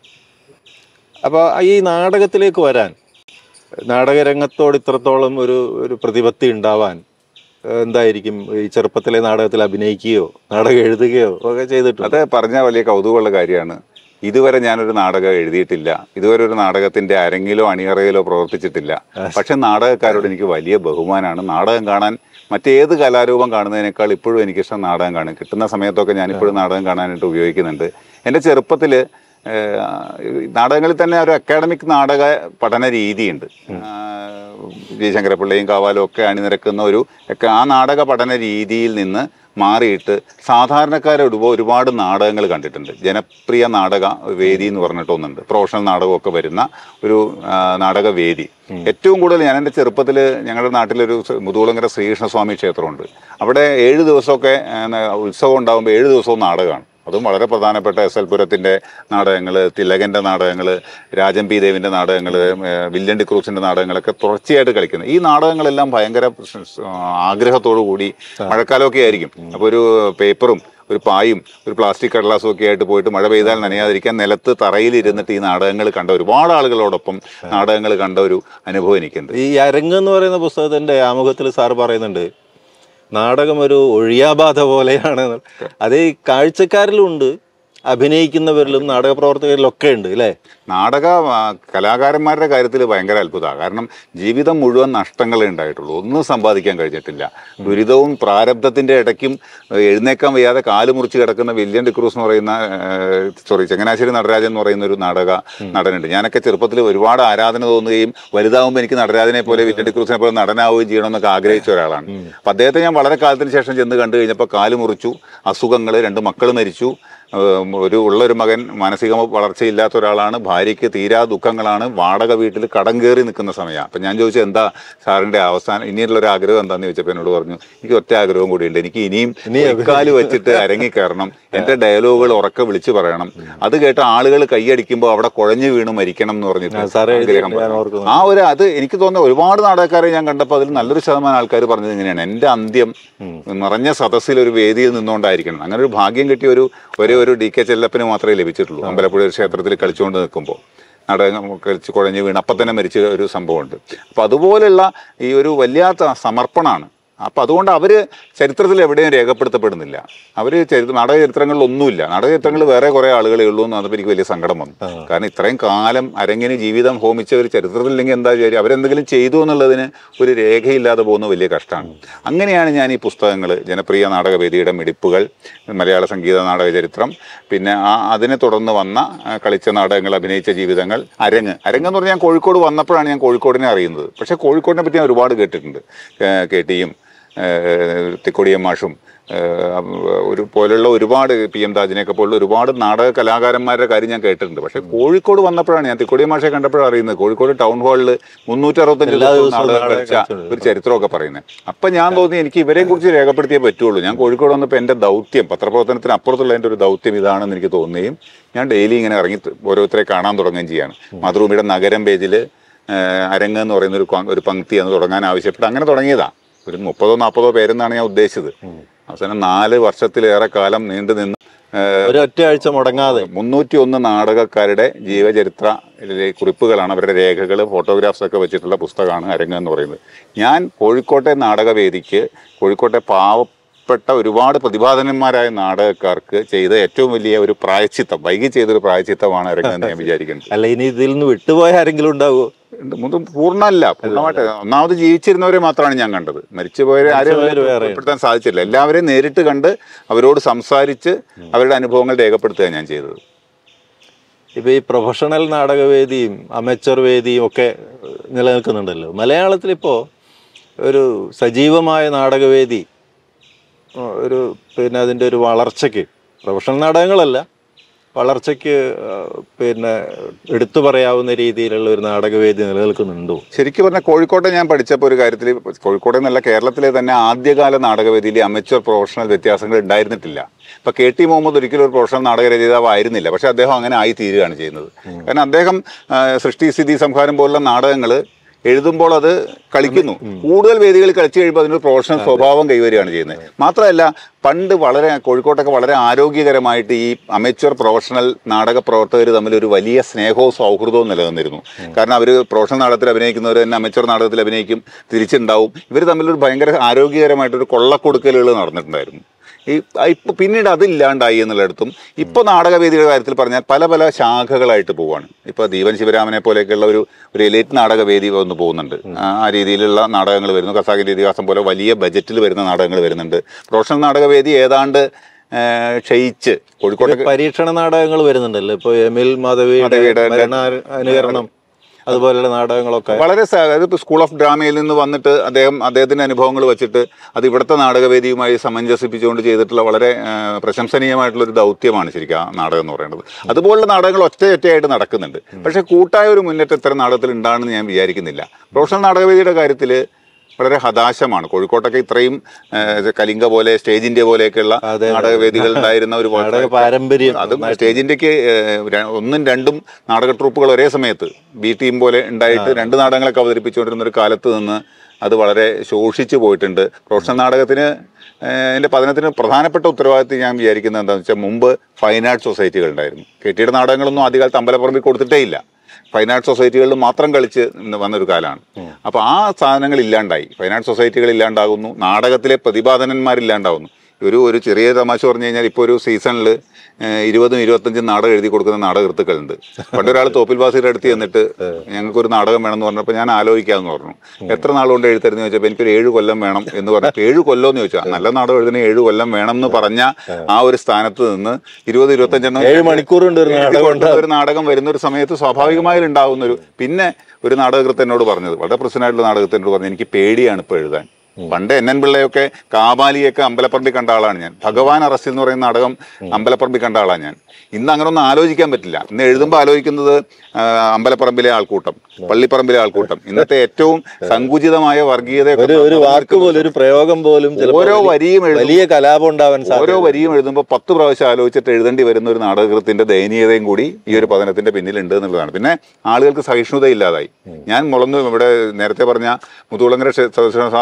അപ്പോൾ ഈ നാടകത്തിലേക്ക് വരാൻ നാടകരംഗത്തോട് ഇത്രത്തോളം ഒരു ഒരു പ്രതിപത്തി ഉണ്ടാവാൻ ഏഹ്, എന്തായിരിക്കും ഈ ചെറുപ്പത്തിലെ നാടകത്തിൽ അഭിനയിക്കുകയോ നാടകം എഴുതുകയോ ഒക്കെ ചെയ്തിട്ടുണ്ട് അത് പറഞ്ഞ വലിയ കൗതുകമുള്ള കാര്യമാണ് ഇതുവരെ ഞാനൊരു നാടകം എഴുതിയിട്ടില്ല ഇതുവരെ ഒരു നാടകത്തിന്റെ അരങ്ങിലോ അണിയറയിലോ പ്രവർത്തിച്ചിട്ടില്ല പക്ഷെ നാടകക്കാരോട് എനിക്ക് വലിയ ബഹുമാനമാണ് നാടകം കാണാൻ മറ്റേത് കലാരൂപം കാണുന്നതിനേക്കാൾ ഇപ്പോഴും എനിക്കിഷ്ടം നാടകം കാണും കിട്ടുന്ന സമയത്തൊക്കെ ഞാനിപ്പോഴും നാടകം കാണാനായിട്ട് ഉപയോഗിക്കുന്നുണ്ട് എൻ്റെ ചെറുപ്പത്തിൽ നാടകങ്ങളിൽ തന്നെ ഒരു അക്കാഡമിക് നാടക പഠന രീതിയുണ്ട് ആ, ജി ശങ്കരപ്പിള്ളയും കാവാലും ഒക്കെ അണിനിരക്കുന്ന ഒരു ഒക്കെ ആ നാടക പഠന രീതിയിൽ നിന്ന് മാറിയിട്ട് സാധാരണക്കാരോട് ഒരുപാട് നാടകങ്ങൾ കണ്ടിട്ടുണ്ട് ജനപ്രിയ നാടക വേദി എന്ന് പറഞ്ഞിട്ട് ഒന്നുണ്ട് പ്രൊഫഷണൽ നാടകമൊക്കെ വരുന്ന ഒരു ആ, നാടകവേദി ഏറ്റവും കൂടുതൽ ഞാൻ എൻ്റെ ചെറുപ്പത്തിൽ ഞങ്ങളുടെ നാട്ടിലൊരു സ- മുതുകുളങ്ങര ശ്രീകൃഷ്ണസ്വാമി ക്ഷേത്രമുണ്ട് അവിടെ ഏഴ് ദിവസമൊക്കെ ആ, ഉത്സവം ഉണ്ടാകുമ്പോൾ ഏഴ് ദിവസവും നാടകമാണ് അതും വളരെ പ്രധാനപ്പെട്ട എസ് എൽ പുരത്തിൻ്റെ നാടകങ്ങൾ തിലകൻ്റെ നാടകങ്ങൾ രാജൻ പി ദേവിൻ്റെ നാടകങ്ങൾ വില്യൻ ഡി ക്രൂസിൻ്റെ നാടകങ്ങളൊക്കെ തുടർച്ചയായിട്ട് കളിക്കുന്നത് ഈ നാടകങ്ങളെല്ലാം ഭയങ്കര സ് സ് ആഗ്രഹത്തോടു കൂടി മഴക്കാലമൊക്കെ ആയിരിക്കും അപ്പോൾ ഒരു പേപ്പറും ഒരു പായും ഒരു പ്ലാസ്റ്റിക് കടലാസും ഒക്കെ ആയിട്ട് പോയിട്ട് മഴ പെയ്താൽ നനയാതിരിക്കാൻ നിലത്ത് തറയിൽ ഇരുന്നിട്ട് ഈ നാടകങ്ങൾ കണ്ട ഒരുപാട് ആളുകളോടൊപ്പം നാടകങ്ങൾ കണ്ട ഒരു അനുഭവം എനിക്കുണ്ട് ഈ അരങ്ങ് എന്ന് പറയുന്ന പുസ്തകത്തിന്റെ ആമുഖത്തിൽ സാറ് പറയുന്നുണ്ട് നാടകം ഒരു ഒഴിയാബാധ പോലെയാണ് അത് ഈ കാഴ്ചക്കാരിലുണ്ട് അഭിനയിക്കുന്നവരിലും നാടക പ്രവർത്തകരിലും ഒക്കെ ഉണ്ട് അല്ലേ നാടക ആ, കലാകാരന്മാരുടെ കാര്യത്തിൽ ഭയങ്കര അത്ഭുതമാണ് കാരണം ജീവിതം മുഴുവൻ നഷ്ടങ്ങളേ ഉണ്ടായിട്ടുള്ളൂ ഒന്നും സമ്പാദിക്കാൻ കഴിഞ്ഞിട്ടില്ല ദുരിതവും പ്രാരബ്ധത്തിന്റെ ഇടയ്ക്കും ഏഹ്, എഴുന്നേക്കാൻ വയ്യാതെ കാല് മുറിച്ച് കിടക്കുന്ന വില്യൻ ഡിക്രൂസ് എന്ന് പറയുന്ന സോറി ചങ്ങനാശ്ശേരി നടരാജൻ എന്ന് പറയുന്ന ഒരു നാടക നടനുണ്ട് ഞാനൊക്കെ ചെറുപ്പത്തിൽ ഒരുപാട് ആരാധന തോന്നുകയും വലുതാവുമ്പോൾ എനിക്ക് നടരാജനെ പോലെ വില്യൻ ഡിക്രൂസിനെ പോലെ നടനാവുകയും ചെയ്യണമെന്നൊക്കെ ആഗ്രഹിച്ച ഒരാളാണ് അപ്പം അദ്ദേഹത്തെ ഞാൻ വളരെ കാലത്തിന് ശേഷം ചെന്ന് കണ്ടു കഴിഞ്ഞപ്പോൾ കാല് മുറിച്ചു അസുഖങ്ങൾ രണ്ട് മക്കൾ മരിച്ചു ഏഹ് ഒരു ഉള്ള ഒരു മകൻ മാനസിക വളർച്ചയില്ലാത്ത ഒരാളാണ് ഭാര്യയ്ക്ക് തീരാ ദുഃഖങ്ങളാണ് വാടക വീട്ടിൽ കടം കയറി നിൽക്കുന്ന സമയമാണ് അപ്പം ഞാൻ ചോദിച്ചു എന്താ സാറിൻ്റെ അവസാനം ഇനിയുള്ള ഒരു ആഗ്രഹം എന്താണെന്ന് ചോദിച്ചപ്പോൾ എന്നോട് പറഞ്ഞു എനിക്ക് ഒറ്റ ആഗ്രഹം കൂടിയുണ്ട് എനിക്ക് ഇനിയും കാല് വെച്ചിട്ട് അരങ്ങി കയറണം എൻ്റെ ഡയലോഗുകൾ ഉറക്കെ വിളിച്ചു പറയണം അത് കേട്ട് ആളുകൾ കൈയടിക്കുമ്പോൾ അവിടെ കുഴഞ്ഞു വീണ് മരിക്കണം എന്ന് പറഞ്ഞിട്ട് സാറേ എഴുതി ആഗ്രഹം ഞാൻ പറഞ്ഞു. ഓർക്കുന്നു ആ ഒരു അത് എനിക്ക് തോന്നുന്ന ഒരുപാട് നാടകക്കാരെ ഞാൻ കണ്ടപ്പോൾ അതിൽ നല്ലൊരു ശതമാനം ആൾക്കാർ പറഞ്ഞത് ഇങ്ങനെയാണ് എൻ്റെ അന്ത്യം നിറഞ്ഞ സദസ്സിൽ ഒരു വേദിയിൽ നിന്നുകൊണ്ടായിരിക്കണം അങ്ങനെ ഒരു ഭാഗ്യം കിട്ടിയ ഒരു ഒരേ ഒരു ഡി കെ ചെല്ലപ്പന് മാത്രമേ ലഭിച്ചിട്ടുള്ളൂ അമ്പലപ്പുഴ ഒരു ക്ഷേത്രത്തിൽ കളിച്ചുകൊണ്ട് നിൽക്കുമ്പോൾ നാടകം കളിച്ച് കുഴഞ്ഞ് വീണ് അപ്പം തന്നെ മരിച്ച ഒരു സംഭവമുണ്ട് അപ്പം അതുപോലെയുള്ള ഈ ഒരു വല്ലാത്ത സമർപ്പണമാണ് അപ്പം അതുകൊണ്ട് അവർ ചരിത്രത്തിൽ എവിടെയും രേഖപ്പെടുത്തപ്പെടുന്നില്ല അവർ ചരിത്ര നാടക ചരിത്രങ്ങളിൽ ഒന്നുമില്ല നാടക ചരിത്രങ്ങളിൽ വേറെ കുറേ ആളുകളേ ഉള്ളൂ എന്ന് പറഞ്ഞപ്പോൾ എനിക്ക് വലിയ സങ്കടം വന്നു കാരണം ഇത്രയും കാലം അരങ്ങിന് ജീവിതം ഹോമിച്ച ഒരു ചരിത്രത്തിലില്ലെങ്കിൽ എന്താ വിചാരിക്കുക അവരെന്തെങ്കിലും ചെയ്തു എന്നുള്ളതിന് ഒരു രേഖയില്ലാതെ പോകുന്ന വലിയ കഷ്ടമാണ് അങ്ങനെയാണ് ഞാൻ ഈ പുസ്തകങ്ങൾ ജനപ്രിയ നാടകവേദിയുടെ മിടിപ്പുകൾ മലയാള സംഗീത നാടക ചരിത്രം പിന്നെ ആ അതിനെ തുടർന്ന് വന്ന ആ, കളിച്ച നാടകങ്ങൾ അഭിനയിച്ച ജീവിതങ്ങൾ അരങ്ങ് അരങ്ങ് എന്ന് പറഞ്ഞാൽ ഞാൻ കോഴിക്കോട് വന്നപ്പോഴാണ് ഞാൻ കോഴിക്കോടിനെ അറിയുന്നത് പക്ഷേ കോഴിക്കോടിനെ പറ്റി ഞാൻ ഒരുപാട് കേട്ടിട്ടുണ്ട് ഏ, കെ ടിയും തിക്കൊടിയം മാഷും ഏഹ് ഒരു പോലുള്ള ഒരുപാട് പി എം താജിനെയൊക്കെ പോലുള്ള ഒരുപാട് നാടക കലാകാരന്മാരുടെ കാര്യം ഞാൻ കേട്ടിട്ടുണ്ട് പക്ഷേ കോഴിക്കോട് വന്നപ്പോഴാണ് ഞാൻ തിക്കൊടിയം മാഷെ കണ്ടപ്പോഴാണ് അറിയുന്നത് കോഴിക്കോട് ടൗൺ ഹാളിൽ മുന്നൂറ്റി അറുപത്തഞ്ച് എല്ലാ ദിവസവും ദിവസവും നാടകം നാടകം കളിച്ച കളിച്ചുകൊണ്ട് ഒരു ചരിത്രമൊക്കെ പറയുന്നത് അപ്പം ഞാൻ തോന്നി എനിക്ക് ഇവരെ കുറിച്ച് രേഖപ്പെടുത്തിയേ പറ്റുള്ളൂ ഞാൻ കോഴിക്കോട് വന്നപ്പോൾ എൻ്റെ ദൗത്യം പത്രപ്രവർത്തനത്തിന് അപ്പുറത്തുള്ള എൻ്റെ ഒരു ദൗത്യം ഇതാണെന്ന് എനിക്ക് തോന്നുകയും ഞാൻ ഡെയിലി ഇങ്ങനെ ഇറങ്ങി ത- ഓരോരുത്തരെ കാണാൻ തുടങ്ങുകയും ചെയ്യാണ് മാതൃഭൂമിയുടെ നഗരം പേജിൽ അരങ്ങ് എന്ന് പറയുന്ന ഒരു കൊ- ഒരു പങ്ക്തി എന്ന് തുടങ്ങാൻ ആവശ്യപ്പെട്ട് അങ്ങനെ തുടങ്ങിയതാ ഒരു മുപ്പതോ നാൽപ്പതോ പേരെന്നാണ് ഞാൻ ഉദ്ദേശിച്ചത് അവസാനം നാല് വർഷത്തിലേറെ കാലം നീണ്ടു നിന്ന് ഒരു ഒറ്റ ആഴ്ച മുടങ്ങാതെ മുന്നൂറ്റി ഒന്ന് നാടകക്കാരുടെ ജീവചരിത്ര ഇതിലെ കുറിപ്പുകളാണ് അവരുടെ രേഖകൾ ഫോട്ടോഗ്രാഫ്സ് ഒക്കെ വെച്ചിട്ടുള്ള പുസ്തകമാണ് അരങ്ങ് എന്ന് പറയുന്നത് ഞാൻ കോഴിക്കോട്ടെ നാടകവേദിക്ക് കോഴിക്കോട്ടെ പാവപ്പെട്ട ഒരുപാട് പ്രതിഭാധനന്മാരായ നാടകക്കാർക്ക് ചെയ്ത ഏറ്റവും വലിയ ഒരു പ്രായച്ചിത്തം വൈകി ചെയ്തൊരു പ്രായച്ചിത്തമാണ് അരങ്ങ് എന്ന് ഞാൻ വിചാരിക്കുന്നത് അല്ല ഇനി ഇതിൽ നിന്ന് വിട്ടുപോയ ആരെങ്കിലും ഉണ്ടാവുമോ മുതും പൂർണ്ണമല്ല പൂർണ്ണമായിട്ട് ഒന്നാമത് ജീവിച്ചിരുന്നവരെ മാത്രമാണ് ഞാൻ കണ്ടത് മരിച്ചുപോയവരെ ആരും മരിച്ചുപോയവര് വേറെ. ഉൾപ്പെടുത്താൻ സാധിച്ചില്ല എല്ലാവരെയും നേരിട്ട് കണ്ട് അവരോട് സംസാരിച്ച് അവരുടെ അനുഭവങ്ങൾ രേഖപ്പെടുത്തുക ഞാൻ ചെയ്തത് ഇപ്പൊ ഈ പ്രൊഫഷണൽ നാടകവേദിയും അമച്ചർ വേദിയും ഒക്കെ നിലനിൽക്കുന്നുണ്ടല്ലോ മലയാളത്തിൽ ഇപ്പോൾ ഒരു സജീവമായ നാടകവേദി ആ, ഒരു പിന്നെ അതിൻ്റെ ഒരു വളർച്ചയ്ക്ക് പ്രൊഫഷണൽ നാടകങ്ങളല്ല വളർച്ചയ്ക്ക് ആ, പിന്നെ എടുത്തു പറയാവുന്ന രീതിയിലുള്ള ഒരു നാടകവേദി നിലനിൽക്കുന്നുണ്ടോ ശരിക്കും പറഞ്ഞാൽ കോഴിക്കോട്ടെ ഞാൻ പഠിച്ചപ്പോൾ ഒരു കാര്യത്തിൽ കോഴിക്കോട് എന്നല്ല കേരളത്തിലെ തന്നെ ആദ്യകാല നാടകവേദിയിൽ അമച്വർ പ്രൊഫഷണൽ വ്യത്യാസങ്ങൾ ഉണ്ടായിരുന്നിട്ടില്ല ഇപ്പൊ കെ ടി മുഹമ്മദ് ഒരിക്കലും ഒരു പ്രൊഫഷണൽ നാടക രചയിതാവ് ആയിരുന്നില്ല പക്ഷെ അദ്ദേഹം അങ്ങനെ ആയി തീരുകയാണ് ചെയ്യുന്നത് കാരണം അദ്ദേഹം ആ, സൃഷ്ടി സ്ഥിതി സംഹാരം പോലുള്ള നാടകങ്ങൾ എഴുതുമ്പോൾ അത് കളിക്കുന്നു കൂടുതൽ വേദികളിൽ കളിച്ചു കഴിയുമ്പോൾ അതിനൊരു പ്രൊഫഷണൽ സ്വഭാവം കൈവരികയാണ് ചെയ്യുന്നത് മാത്രമല്ല പണ്ട് വളരെ കോഴിക്കോട്ടൊക്കെ വളരെ ആരോഗ്യകരമായിട്ട് ഈ അമച്വർ പ്രൊഫഷണൽ നാടക പ്രവർത്തകർ തമ്മിൽ ഒരു വലിയ സ്നേഹവും സൗഹൃദവും നിലനിന്നിരുന്നു കാരണം അവർ പ്രൊഫഷണൽ നാടകത്തിൽ അഭിനയിക്കുന്നവർ തന്നെ അമച്വർ നാടകത്തിൽ അഭിനയിക്കും തിരിച്ചുണ്ടാവും ഇവർ തമ്മിലൊരു ഭയങ്കര ആരോഗ്യകരമായിട്ടൊരു കൊള്ളക്കൊടുക്കലുകൾ നടന്നിട്ടുണ്ടായിരുന്നു ഈ ഇപ്പൊ പിന്നീട് അതില്ലാണ്ടായി എന്നുള്ളിടത്തും ഇപ്പൊ നാടകവേദിയുടെ കാര്യത്തിൽ പറഞ്ഞാൽ പല പല ശാഖകളായിട്ട് പോവാണ് ഇപ്പൊ ദീപൻ ശിവരാമനെ പോലെയൊക്കെയുള്ള ഒരു ഒരു എലൈറ്റ് നാടകവേദി വന്ന് പോകുന്നുണ്ട് ആ ആ രീതിയിലുള്ള നാടകങ്ങൾ വരുന്നു കസാകിന്റെ ഇതിഹാസം പോലെ വലിയ ബജറ്റിൽ വരുന്ന നാടകങ്ങൾ വരുന്നുണ്ട് പ്രൊഫഷണൽ നാടകവേദി ഏതാണ്ട് ആ, ക്ഷയിച്ച് കോഴിക്കോട്ടെ പരീക്ഷണ നാടകങ്ങൾ വരുന്നുണ്ടല്ലോ ഇപ്പോൾ എമിൽ മാധവിയുടെ മാധവിയുടെ മരണ അനുകരണം അതുപോലെയുള്ള നാടകങ്ങളൊക്കെ വളരെ സ- അതായത് ഇപ്പോൾ സ്കൂൾ ഓഫ് ഡ്രാമയിൽ നിന്ന് വന്നിട്ട് അദ്ദേഹം അദ്ദേഹത്തിന്റെ അനുഭവങ്ങൾ വെച്ചിട്ട് അത് ഇവിടുത്തെ നാടകവേദിയുമായി സമഞ്ജസിപ്പിച്ചുകൊണ്ട് ചെയ്തിട്ടുള്ള വളരെ ആ, പ്രശംസനീയമായിട്ടുള്ള ഒരു ദൗത്യമാണ് ശരിക്കും ആ നാടകം എന്ന് പറയുന്നത് അതുപോലുള്ള നാടകങ്ങൾ ഒറ്റയൊറ്റയായിട്ട് നടക്കുന്നുണ്ട് പക്ഷേ കൂട്ടായ ഒരു മുന്നേറ്റം ഇത്തരം നാടകത്തിൽ ഉണ്ടാകുമെന്ന് ഞാൻ വിചാരിക്കുന്നില്ല പ്രൊഫഷണൽ നാടകവേദിയുടെ കാര്യത്തിൽ വളരെ ഹതാശമാണ് കോഴിക്കോട്ടൊക്കെ ഇത്രയും ആ, കലിംഗ പോലെ സ്റ്റേജ് ഇന്ത്യ പോലെയൊക്കെയുള്ള അതെ, അതെ. നാടകവേദികൾ ഉണ്ടായിരുന്ന ഒരു നാടക പാരമ്പര്യം അതും സ്റ്റേജിന്റെക്ക് ഒന്നും രണ്ടും നാടക ട്രൂപ്പുകൾ ഒരേ സമയത്ത് ബി ടീം പോലെ ഉണ്ടായിട്ട് രണ്ട് നാടകങ്ങളൊക്കെ അവതരിപ്പിച്ചുകൊണ്ടിരുന്ന ഒരു കാലത്ത് നിന്ന് അത് വളരെ ശോഷിച്ചു പോയിട്ടുണ്ട് പ്രൊഫഷണൽ നാടകത്തിന് ഏഹ്, എൻ്റെ പഠനത്തിന് പ്രധാനപ്പെട്ട ഉത്തരവാദിത്വം ഞാൻ വിചാരിക്കുന്നത് എന്താണെന്ന് വെച്ചാൽ മുമ്പ് ഫൈൻ ആർട്ട് സൊസൈറ്റികൾ ഉണ്ടായിരുന്നു കെട്ടിയുടെ നാടകങ്ങളൊന്നും ആദ്യകാലത്ത് അമ്പലപ്പറമ്പിൽ കൊടുത്തിട്ടേ ഇല്ല ഫൈൻ ആർട്ട് സൊസൈറ്റികളിൽ മാത്രം കളിച്ച് ഇന്ന് വന്നൊരു കാലമാണ് അപ്പോൾ ആ സാധനങ്ങൾ ഇല്ലാണ്ടായി ഫൈൻ ആർട്ട് സൊസൈറ്റികൾ ഇല്ലാണ്ടാകുന്നു നാടകത്തിലെ പ്രതിപാദനന്മാരില്ലാണ്ടാകുന്നു ഒരു ഒരു ചെറിയ തമാശ പറഞ്ഞു കഴിഞ്ഞാൽ ഇപ്പോൾ ഒരു സീസണിൽ ഇരുപതും ഇരുപത്തഞ്ചും നാടകം എഴുതി കൊടുക്കുന്ന നാടകൃത്തുക്കളുണ്ട് പണ്ടൊരാൾ തോപ്പിൽ ബാസിയുടെ അടുത്ത് ചെന്നിട്ട് ഞങ്ങൾക്കൊരു നാടകം വേണമെന്ന് പറഞ്ഞപ്പോൾ ഞാൻ ആലോചിക്കാമെന്ന് പറഞ്ഞു എത്ര നാളുകൊണ്ട് എഴുത്തരുന്ന് ചോദിച്ചപ്പോൾ എനിക്കൊരു ഏഴ് കൊല്ലം വേണം എന്ന് പറഞ്ഞു ഏഴ് കൊല്ലം എന്ന് ചോദിച്ചാൽ നല്ല നാടകം എഴുതുന്ന ഏഴ് കൊല്ലം വേണം എന്ന് പറഞ്ഞ ആ ഒരു സ്ഥാനത്ത് നിന്ന് ഇരുപത് ഇരുപത്തഞ്ചെണ്ണം ഏഴ് മണിക്കൂർ കൊണ്ട് ഒരു എഴുതി നാടകം കൊടുക്കുന്ന ഒരു നാടകം വരുന്ന ഒരു സമയത്ത് സ്വാഭാവികമായി ഉണ്ടാകുന്ന ഒരു പിന്നെ ഒരു നാടകകൃത്ത് എന്നോട് പറഞ്ഞത് വളരെ പ്രശ്നമായിട്ടുള്ള നാടകത്തിനോട് പറഞ്ഞു എനിക്ക് പേടിയാണ് ഇപ്പോൾ എഴുതാൻ പണ്ട് എൻ എൻ പിള്ളയൊക്കെ കാബാലിയൊക്കെ അമ്പലപ്പറമ്പിൽ കണ്ട ആളാണ് ഞാൻ ഭഗവാൻ അറസ്റ്റിൽ എന്ന് പറയുന്ന നാടകം അമ്പലപ്പറമ്പിൽ കണ്ട ആളാണ് ഞാൻ ഇന്ന് അങ്ങനെ ഒന്നും ആലോചിക്കാൻ പറ്റില്ല ഇന്ന് എഴുതുമ്പോൾ ആലോചിക്കുന്നത് ആ, അമ്പലപ്പറമ്പിലെ ആൾക്കൂട്ടം പള്ളിപ്പറമ്പിലെ ആൾക്കൂട്ടം ഇന്നത്തെ ഏറ്റവും സങ്കുചിതമായ വർഗീയത ഒരു ഒരു വാക്ക് പോലും ഒരു പ്രയോഗം പോലും ചിലപ്പോൾ ഓരോ വരിയും എഴുതും വലിയ കലാപം ഉണ്ടാവാൻ ഓരോ സാധ്യത വരിയും എഴുതുമ്പോൾ പത്ത് പ്രാവശ്യം ആലോചിച്ചിട്ട് എഴുതേണ്ടി വരുന്ന ഒരു നാടകൃത്തിന്റെ ദയനീയതയും കൂടി ഈ ഒരു പതനത്തിന്റെ പിന്നിലുണ്ട് എന്നുള്ളതാണ് പിന്നെ ആളുകൾക്ക് സഹിഷ്ണുത ഇല്ലാതായി ഞാൻ മുളന്നു ഇവിടെ നേരത്തെ പറഞ്ഞ മുതുകുളങ്ങര ക്ഷേ- സദാശിവ സ്വാമി ക്ഷേത്രത്തിൽ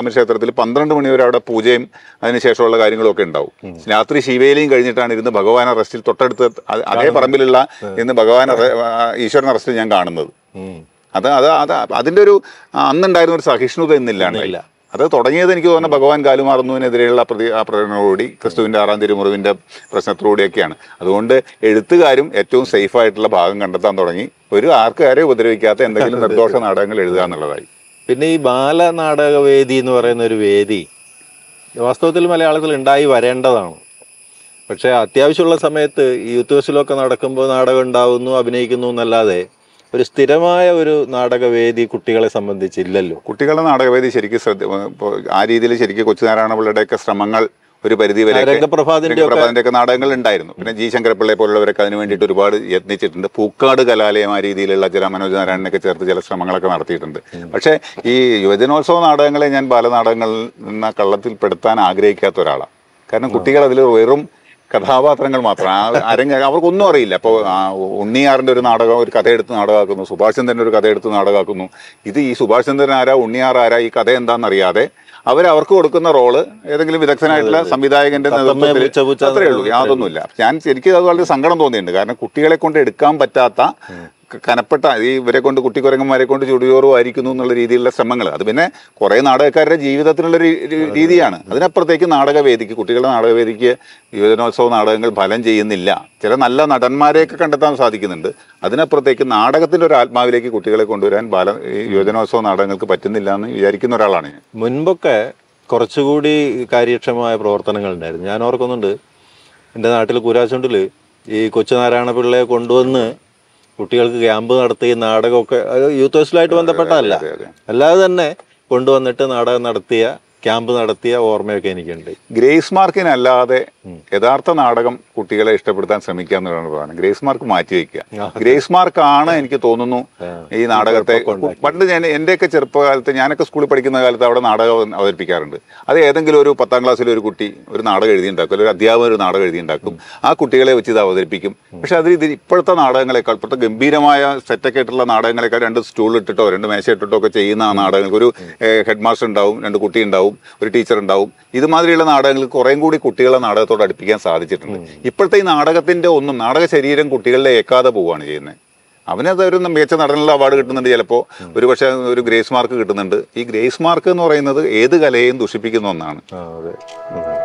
നാടകത്തിൽ പന്ത്രണ്ട് മണി വരെ അവിടെ പൂജയും അതിനുശേഷമുള്ള കാര്യങ്ങളും ഒക്കെ ഉണ്ടാവും രാത്രി ശിവേലിയും കഴിഞ്ഞിട്ടാണ് ഇരുന്ന് ഭഗവാൻ അറസ്റ്റിൽ തൊട്ടടുത്ത് അ- അതേ പറമ്പിലുള്ള ഇന്ന് ഭഗവാൻ അറ- ആ, ഈശ്വരൻ അറസ്റ്റിൽ ഞാൻ കാണുന്നത് ഉം. അത് അത് അത് അതിന്റെ ഒരു ആ, അന്നുണ്ടായിരുന്ന ഒരു സഹിഷ്ണുത ഇന്നില്ലാണ്ടായി ഇല്ല. അത് തുടങ്ങിയത് എനിക്ക് തോന്നുന്നു ഭഗവാൻ കാലുമാറുന്നതിനെതിരെയുള്ള പ്രതി ആ പ്രകടനത്തോടുകൂടി ക്രിസ്തുവിന്റെ ആറാം തിരുമുറിവിന്റെ പ്രശ്നത്തോടുകൂടിയൊക്കെയാണ് അതുകൊണ്ട് എഴുത്തുകാരും ഏറ്റവും സേഫ് ആയിട്ടുള്ള ഭാഗം കണ്ടെത്താൻ തുടങ്ങി ഒരു ആർക്കാരെ ഉപദ്രവിക്കാത്ത എന്തെങ്കിലും നിർദോഷ നാടകങ്ങൾ എഴുതുക എന്നുള്ളതായി പിന്നെ ഈ ബാലനാടകവേദി എന്ന് പറയുന്ന ഒരു വേദി വാസ്തവത്തിൽ മലയാളത്തിൽ ഉണ്ടായി വരേണ്ടതാണ് പക്ഷേ അത്യാവശ്യമുള്ള സമയത്ത് ഈ യൂത്ത് ഫെസ്റ്റിലൊക്കെ നടക്കുമ്പോൾ നാടകം ഉണ്ടാവുന്നു അഭിനയിക്കുന്നു എന്നല്ലാതെ ഒരു സ്ഥിരമായ ഒരു നാടകവേദി കുട്ടികളെ സംബന്ധിച്ചില്ലല്ലോ കുട്ടികളുടെ നാടകവേദി ശരിക്കും ശ്രദ്ധ ഇപ്പോ ആ രീതിയിൽ ശരിക്കും കൊച്ചുനാരായണ പിള്ളയുടെയൊക്കെ ശ്രമങ്ങൾ ഒരു പരിധി വരെ രംഗപ്രഭാതിന്റെ ഒക്കെ ഒക്കെ നാടകങ്ങൾ ഉണ്ടായിരുന്നു പിന്നെ ജി ശങ്കരപ്പിള്ളയെ പോലുള്ളവരൊക്കെ അതിന് വേണ്ടിയിട്ട് ഒരുപാട് യത്നിച്ചിട്ടുണ്ട് പൂക്കാട് കലാലയം ആ രീതിയിലുള്ള ചില മനോജ് നാരായണനൊക്കെ ചേർത്ത് ചില ശ്രമങ്ങളൊക്കെ നടത്തിയിട്ടുണ്ട് പക്ഷേ ഈ യുവജനോത്സവ നാടകങ്ങളെ ഞാൻ ബാലനാടകങ്ങളിൽ നിന്ന് കള്ളത്തിൽപ്പെടുത്താൻ ആഗ്രഹിക്കാത്ത ഒരാളാണ് കാരണം കുട്ടികൾ അതിൽ വെറും കഥാപാത്രങ്ങൾ മാത്രം ആ അരങ്ങ അവർക്കൊന്നും അറിയില്ല അപ്പോൾ ഉണ്ണിയാറിന്റെ ഒരു നാടകം ഒരു കഥയെടുത്ത് നാടകമാക്കുന്നു സുഭാഷ് ചന്ദ്രന്റെ ഒരു കഥയെടുത്ത് നാടകമാക്കുന്നു ഇത് ഈ സുഭാഷ് ചന്ദ്രൻ ആരാ ഉണ്ണിയാർ ആരാ ഈ കഥ എന്താണെന്നറിയാതെ അവർ അവർക്ക് കൊടുക്കുന്ന റോള് ഏതെങ്കിലും വിദഗ്ധനായിട്ടുള്ള സംവിധായകന്റെ തത്തമ്മ, നേതൃത്വത്തിൽ പൂച്ച, പൂച്ച അത്രേ ഉള്ളൂ യാതൊന്നുമില്ല ഞാൻ ശരിക്കും അത് വളരെ സങ്കടം തോന്നിയിട്ടുണ്ട് കാരണം കുട്ടികളെ കൊണ്ട് എടുക്കാൻ പറ്റാത്ത ക- കനപ്പെട്ട ഈ ഇവരെ കൊണ്ട് കുട്ടിക്കുരങ്ങന്മാരെ കൊണ്ട് ചുടുചോറും ആയിരിക്കുന്നു എന്നുള്ള രീതിയിലുള്ള ശ്രമങ്ങൾ അത് പിന്നെ കുറെ നാടകക്കാരുടെ ജീവിതത്തിനുള്ള ഒരു ഒരു രീതിയാണ് അതിനപ്പുറത്തേക്ക് നാടകവേദിക്ക് കുട്ടികളുടെ നാടകവേദിക്ക് യുവജനോത്സവ നാടകങ്ങൾ ഫലം ചെയ്യുന്നില്ല ചില നല്ല നടന്മാരെയൊക്കെ കണ്ടെത്താൻ സാധിക്കുന്നുണ്ട് അതിനപ്പുറത്തേക്ക് നാടകത്തിന്റെ ഒരു ആത്മാവിലേക്ക് കുട്ടികളെ കൊണ്ടുവരാൻ ബാല ഈ യുവജനോത്സവ നാടകങ്ങൾക്ക് പറ്റുന്നില്ല എന്ന് വിചാരിക്കുന്ന ഒരാളാണ് ഞാൻ മുൻപൊക്കെ കുറച്ചുകൂടി കാര്യക്ഷമമായ പ്രവർത്തനങ്ങൾ ഉണ്ടായിരുന്നു ഞാൻ ഓർക്കുന്നുണ്ട് എൻ്റെ നാട്ടിൽ കൂരാച്ചുണ്ടിൽ ഈ കൊച്ചുനാരായണ പിള്ളയെ കൊണ്ടുവന്ന് കുട്ടികൾക്ക് ക്യാമ്പ് നടത്തി നാടകമൊക്കെ അത് യൂത്ത് ഫെസ്റ്റിലായിട്ട് ബന്ധപ്പെട്ടതല്ല അതെ, അതെ. അല്ലാതെ തന്നെ കൊണ്ടുവന്നിട്ട് നാടകം നടത്തിയ ക്യാമ്പ് നടത്തിയ ഓർമ്മയൊക്കെ എനിക്കുണ്ട് ഗ്രേസ് മാർക്കിനല്ലാതെ യഥാർത്ഥ നാടകം കുട്ടികളെ ഇഷ്ടപ്പെടുത്താൻ ശ്രമിക്കുക എന്നുള്ളതാണ് പ്രധാനം ഗ്രേസ് മാർക്ക് മാറ്റി വെക്കുക ഗ്രേസ് മാർക്കാണ് എനിക്ക് തോന്നുന്നു ഈ നാടകത്തെ പണ്ട് ഞാൻ എന്റെയൊക്കെ ചെറുപ്പകാലത്ത് ഞാനൊക്കെ സ്കൂളിൽ പഠിക്കുന്ന കാലത്ത് അവിടെ നാടകം അവതരിപ്പിക്കാറുണ്ട് അത് ഏതെങ്കിലും ഒരു പത്താം ക്ലാസ്സിലെ ഒരു കുട്ടി ഒരു നാടകം എഴുതിയുണ്ടാക്കും അല്ലെങ്കിൽ ഒരു അധ്യാപകൻ ഒരു നാടകം എഴുതിയുണ്ടാക്കും ആ കുട്ടികളെ വെച്ച് ഇത് അവതരിപ്പിക്കും പക്ഷെ അതിൽ ഇത് ഇപ്പോഴത്തെ നാടകങ്ങളെക്കാൾ ഇപ്പോഴത്തെ ഗംഭീരമായ സെറ്റൊക്കെ ആയിട്ടുള്ള നാടകങ്ങളെക്കാൾ രണ്ട് സ്റ്റൂൾ ഇട്ടിട്ടോ രണ്ട് മേശ ഇട്ടിട്ടോ ഒക്കെ ചെയ്യുന്ന ആ നാടകങ്ങൾക്ക് ഒരു ഹെഡ് മാസ്റ്റർ ഉണ്ടാവും രണ്ട് കുട്ടി ഉണ്ടാവും ഒരു ടീച്ചർ ഉണ്ടാവും ഇതുമാതിരിയുള്ള നാടകങ്ങൾ കുറേം കൂടി കുട്ടികളെ നാടകത്തോട് അടുപ്പിക്കാൻ സാധിച്ചിട്ടുണ്ട് ഇപ്പോഴത്തെ ഈ നാടകത്തിന്റെ ഒന്നും നാടക ശരീരം കുട്ടികളിലെ ഏക്കാതെ പോവുകയാണ് ചെയ്യുന്നത് അവനത് ഒരു മികച്ച നടനുള്ള അവാർഡ് കിട്ടുന്നുണ്ട് ചിലപ്പോൾ ഒരു പക്ഷേ ഒരു ഗ്രേസ് മാർക്ക് കിട്ടുന്നുണ്ട് ഈ ഗ്രേസ് മാർക്ക് എന്ന് പറയുന്നത് ഏത് കലയെയും ദുഷിപ്പിക്കുന്ന ഒന്നാണ് ആ, അതെ ഉം.